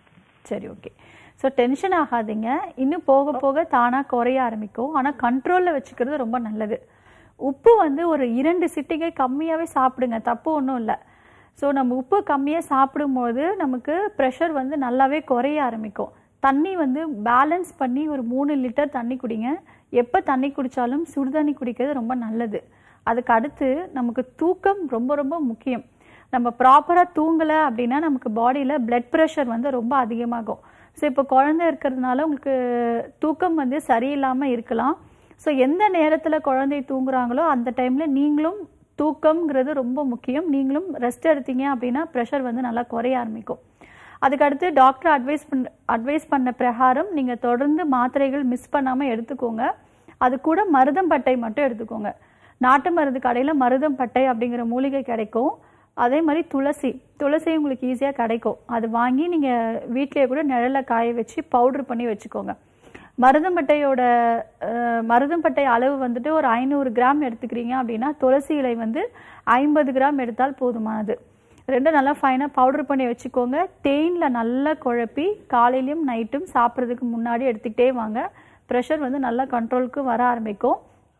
சரி ஓகே ஸோ டென்ஷன் ஆகாதீங்க இன்னும் போக போக தானாக குறைய ஆரம்பிக்கும் ஆனால் கண்ட்ரோலில் வச்சுக்கிறது ரொம்ப நல்லது உப்பு வந்து ஒரு இரண்டு சிட்டிகை கம்மியாகவே சாப்பிடுங்க தப்பு ஒன்றும் இல்லை ஸோ நம்ம உப்பு கம்மியாக சாப்பிடும்போது நமக்கு ப்ரெஷர் வந்து நல்லாவே குறைய ஆரம்பிக்கும் தண்ணி வந்து பேலன்ஸ் பண்ணி ஒரு மூணு லிட்டர் தண்ணி குடிங்க எப்போ தண்ணி குடித்தாலும் சுடுதண்ணி குடிக்கிறது ரொம்ப நல்லது அதுக்கு அடுத்து நமக்கு தூக்கம் ரொம்ப ரொம்ப முக்கியம் நம்ம ப்ராப்பராக தூங்கலை அப்படின்னா நமக்கு பாடியில் பிளட் ப்ரெஷர் வந்து ரொம்ப அதிகமாகும் ஸோ இப்போ குழந்தை இருக்கிறதுனால உங்களுக்கு தூக்கம் வந்து சரியில்லாமல் இருக்கலாம் ஸோ எந்த நேரத்தில் குழந்தை தூங்குறாங்களோ அந்த டைமில் நீங்களும் தூக்கம்ங்கிறது ரொம்ப முக்கியம் நீங்களும் ரெஸ்ட் எடுத்தீங்க அப்படின்னா ப்ரெஷர் வந்து நல்லா குறைய ஆரம்பிக்கும் அதுக்கடுத்து டாக்டர் அட்வைஸ் பண்ண அட்வைஸ் பண்ண பிரகாரம் நீங்கள் தொடர்ந்து மாத்திரைகள் மிஸ் பண்ணாமல் எடுத்துக்கோங்க அது கூட மருதம்பட்டை மட்டும் எடுத்துக்கோங்க நாட்டு மருந்து கடையில் மருதம்பட்டை அப்படிங்கிற மூலிகை கிடைக்கும் அதே மாதிரி துளசி துளசி உங்களுக்கு ஈஸியாக கிடைக்கும் அது வாங்கி நீங்கள் வீட்டிலேயே கூட நிழல்ல காய வச்சு பவுடர் பண்ணி வச்சுக்கோங்க மருதம்பட்டையோட அஹ், மருதம்பட்டை அளவு வந்துட்டு ஒரு ஐநூறு கிராம் எடுத்துக்கிறீங்க அப்படின்னா துளசி இலை வந்து ஐம்பது கிராம் எடுத்தால் போதுமானது ரெண்டும் நல்லா ஃபைனாக பவுடர் பண்ணி வச்சுக்கோங்க தேனில் நல்லா குழப்பி காலையிலையும் நைட்டும் சாப்பிட்றதுக்கு முன்னாடி எடுத்துக்கிட்டே வாங்க ப்ரெஷர் வந்து நல்லா கண்ட்ரோலுக்கு வர ஆரம்பிக்கும்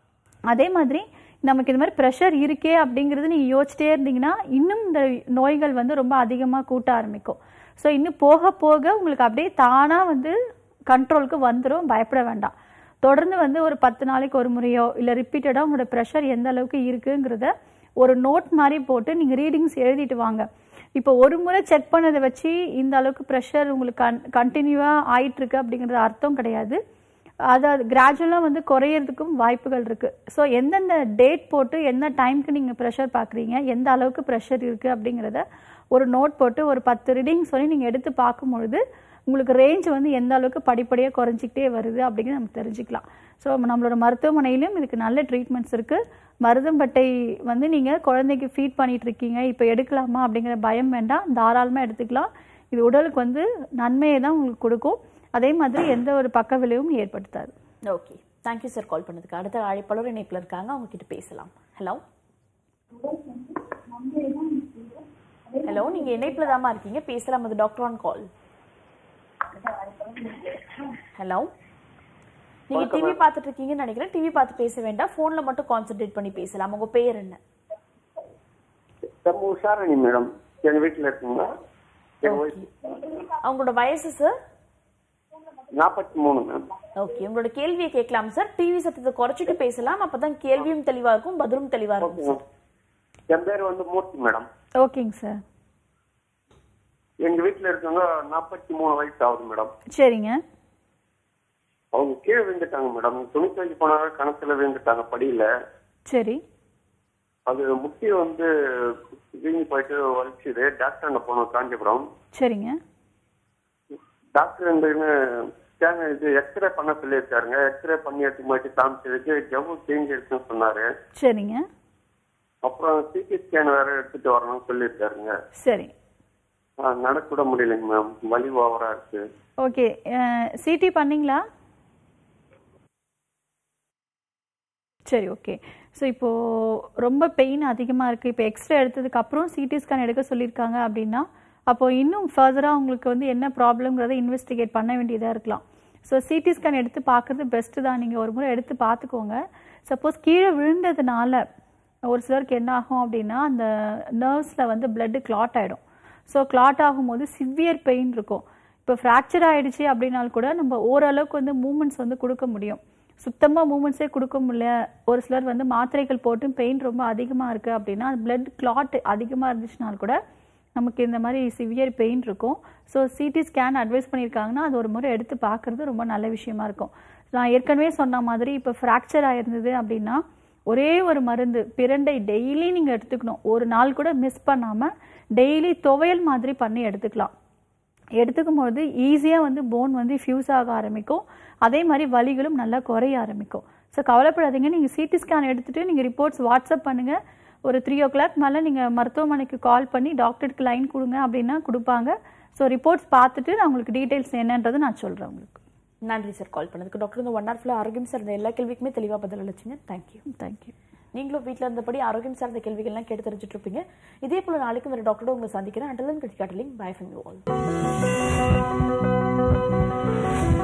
அதே மாதிரி நமக்கு இது மாதிரி ப்ரெஷர் இருக்கே அப்படிங்கிறது நீங்கள் யோசிச்சிட்டே இருந்தீங்கன்னா இன்னும் இந்த நோய்கள் வந்து ரொம்ப அதிகமாக கூட்ட ஆரம்பிக்கும் ஸோ இன்னும் போக போக உங்களுக்கு அப்படியே தானாக வந்து கண்ட்ரோலுக்கு வந்துடும் பயப்பட வேண்டாம் தொடர்ந்து வந்து ஒரு பத்து நாளைக்கு ஒரு முறையோ இல்லை ரிப்பீட்டடாக உங்களோட ப்ரெஷர் எந்த அளவுக்கு இருக்குங்கிறத ஒரு நோட் மாதிரி போட்டு நீங்கள் ரீடிங்ஸ் எழுதிட்டு வாங்க இப்போ ஒரு முறை செக் பண்ணதை வச்சு இந்த அளவுக்கு ப்ரெஷர் உங்களுக்கு கன் கண்டினியூவாக ஆயிட்டுருக்கு அப்படிங்கிறது அர்த்தம் கிடையாது அதாவது கிராஜுவலாக வந்து குறையிறதுக்கும் வாய்ப்புகள் இருக்குது ஸோ எந்தெந்த டேட் போட்டு எந்த டைம்க்கு நீங்கள் ப்ரெஷர் பார்க்குறீங்க எந்த அளவுக்கு ப்ரெஷர் இருக்குது அப்படிங்கிறத ஒரு நோட் போட்டு ஒரு பத்து ரீடிங் சொல்லி நீங்கள் எடுத்து பார்க்கும்பொழுது உங்களுக்கு ரேஞ்ச் வந்து எந்த அளவுக்கு படிப்படியாக குறைஞ்சிக்கிட்டே வருது அப்படிங்கிறது நம்ம தெரிஞ்சுக்கலாம் ஸோ நம்மளோட மருத்துவமனையிலும் இதுக்கு நல்ல ட்ரீட்மெண்ட்ஸ் இருக்குது மருதம்பட்டை வந்து நீங்கள் குழந்தைக்கு ஃபீட் பண்ணிட்டு இருக்கீங்க இப்போ எடுக்கலாமா அப்படிங்கிற பயம் வேண்டாம் தாராளமாக எடுத்துக்கலாம் இது உடலுக்கு வந்து நன்மையை தான் உங்களுக்கு கொடுக்கும் அதே மாதிரி எந்த ஒரு பக்க விளைவும் ஏற்படுத்தாது ஓகே தேங்க்யூ சார் கால் பண்ணதுக்கு அடுத்த அழைப்பாளர் இணைப்பில் இருக்காங்க அவங்க கிட்ட பேசலாம் ஹலோ ஹலோ நீங்க இணைப்பில் தாமா இருக்கீங்க பேசலாம் அது டாக்டர் ஆன் கால் ஹலோ நீங்க டிவி பார்த்துட்டு இருக்கீங்கன்னு நினைக்கிறேன் டிவி பார்த்து பேச வேண்டாம் போன்ல மட்டும் கான்சென்ட்ரேட் பண்ணி பேசலாம் உங்க பேர் என்ன நம்ம உஷாரணி மேடம் எங்க வீட்டுல இருக்குங்களா எங்க ஓகே அவங்களோட வயசு சார் நாற்பத்தி மூணு மேம் ஓகே உங்களோட கேள்வியை கேட்கலாம் சார் டிவி சத்தத்தை குறைச்சிட்டு பேசலாம் அப்பதான் கேள்வியும் தெளிவா இருக்கும் பதிலும் தெளிவா இருக்கும் சார் என் பேர் வந்து மூர்த்தி மேடம் ஓகேங்க சார் எங்க வீட்டுல இருக்கவங்க நாற்பத்தி மூணு வயசு ஆகுது மேடம் சரிங்க அவங்க கீழே விழுந்துட்டாங்க மேடம் துணி துவைக்க போனாங்க கணத்துல விழுந்துட்டாங்க படியில சரி அது முட்டி வந்து வீங்கி போயிட்டு வலிச்சுது டாக்டர் அங்க போனோம் காஞ்சிபுரம் சரிங்க டாக்டர் இந்த ஸ்கேன் இது எக்ஸ்ரே பண்ண சொல்லியிருக்காருங்க எக்ஸ்ரே பண்ணி எடுத்து மாட்டி காமிச்சதுக்கு ஜவ்வு சேஞ்ச் இருக்குன்னு சொன்னாரு சரிங்க அப்புறம் சிடி ஸ்கேன் வேற எடுத்துட்டு வரணும்னு சொல்லியிருக்காருங்க சரி ஆ, நடக்கூட முடியலைங்க மேம் வலி ஓவரா இருக்கு ஓகே சிடி பண்ணீங்களா சரி ஓகே ஸோ இப்போது ரொம்ப பெயின் அதிகமாக இருக்குது இப்போ எக்ஸ்ரே எடுத்ததுக்கு அப்புறம் சிடி ஸ்கேன் எடுக்க சொல்லியிருக்காங்க அப்படின்னா அப்போ இன்னும் ஃபர்தராக உங்களுக்கு வந்து என்ன ப்ராப்ளம்ங்கிறத இன்வெஸ்டிகேட் பண்ண வேண்டியதாக இருக்கலாம் ஸோ சிடி ஸ்கேன் எடுத்து பார்க்குறது பெஸ்ட்டு தான் நீங்கள் ஒரு முறை எடுத்து பார்த்துக்கோங்க சப்போஸ் கீழே விழுந்ததுனால ஒரு சிலருக்கு என்ன ஆகும் அப்படின்னா அந்த நர்வ்ஸில் வந்து blood கிளாட் ஆகிடும் ஸோ கிளாட் ஆகும்போது சிவியர் பெயின் இருக்கும் இப்போ ஃப்ராக்சர் ஆயிடுச்சு அப்படின்னாலும் கூட நம்ம ஓரளவுக்கு வந்து மூமெண்ட்ஸ் வந்து கொடுக்க முடியும் சுத்தமாக மூமெண்ட்ஸே கொடுக்க முடியல ஒரு சிலர் வந்து மாத்திரைகள் போட்டும் பெயின் ரொம்ப அதிகமாக இருக்குது அப்படின்னா பிளட் கிளாட் அதிகமாக இருந்துச்சுனாலும் கூட நமக்கு இந்த மாதிரி சிவியர் பெயின் இருக்கும் ஸோ சிடி ஸ்கேன் அட்வைஸ் பண்ணியிருக்காங்கன்னா அது ஒரு முறை எடுத்து பார்க்குறது ரொம்ப நல்ல விஷயமா இருக்கும் நான் ஏற்கனவே சொன்ன மாதிரி இப்போ ஃப்ராக்சர் ஆயிருந்தது அப்படின்னா ஒரே ஒரு மருந்து பிரண்டை டெய்லி நீங்கள் எடுத்துக்கணும் ஒரு நாள் கூட மிஸ் பண்ணாமல் டெய்லி துவையல் மாதிரி பண்ணி எடுத்துக்கலாம் எடுத்துக்கும் பொழுது ஈஸியாக வந்து போன் வந்து ஃபியூஸ் ஆக ஆரம்பிக்கும் அதே மாதிரி வலிகளும் நல்லா குறைய ஆரம்பிக்கும் ஸோ கவலைப்படாதீங்க நீங்கள் சிடி ஸ்கேன் எடுத்துகிட்டு நீங்கள் ரிப்போர்ட்ஸ் வாட்ஸ்அப் பண்ணுங்கள் ஒரு த்ரீ ஓ கிளாக் மேலே நீங்கள் மருத்துவமனைக்கு கால் பண்ணி டாக்டருக்கு லைன் கொடுங்க அப்படின்னா கொடுப்பாங்க ஸோ ரிப்போர்ட்ஸ் பார்த்துட்டு நான் உங்களுக்கு டீட்டெயில்ஸ் என்னன்றது நான் சொல்கிறேன் உங்களுக்கு நன்றி சார் கால் பண்ணதுக்கு டாக்டர் இந்த ஒன் ஹவர் ஃபுல்லாக ஆரோக்கியம் சார்ந்த எல்லா கேள்விக்குமே தெளிவாக பதில் அளிச்சிங்க தேங்க்யூ தேங்க்யூ நீங்களும் வீட்டில் இருந்தபடி ஆரோக்கியம் சார்ந்த கேள்விகள்லாம் கேட்டு தெரிஞ்சுட்டு இருப்பீங்க இதே போல நாளைக்கு வேறு டாக்டரோட உங்களை சந்திக்கிறேன் அண்டலன் கட்சி காட்டலிங் பை ஃப்ரம் யூ ஆல்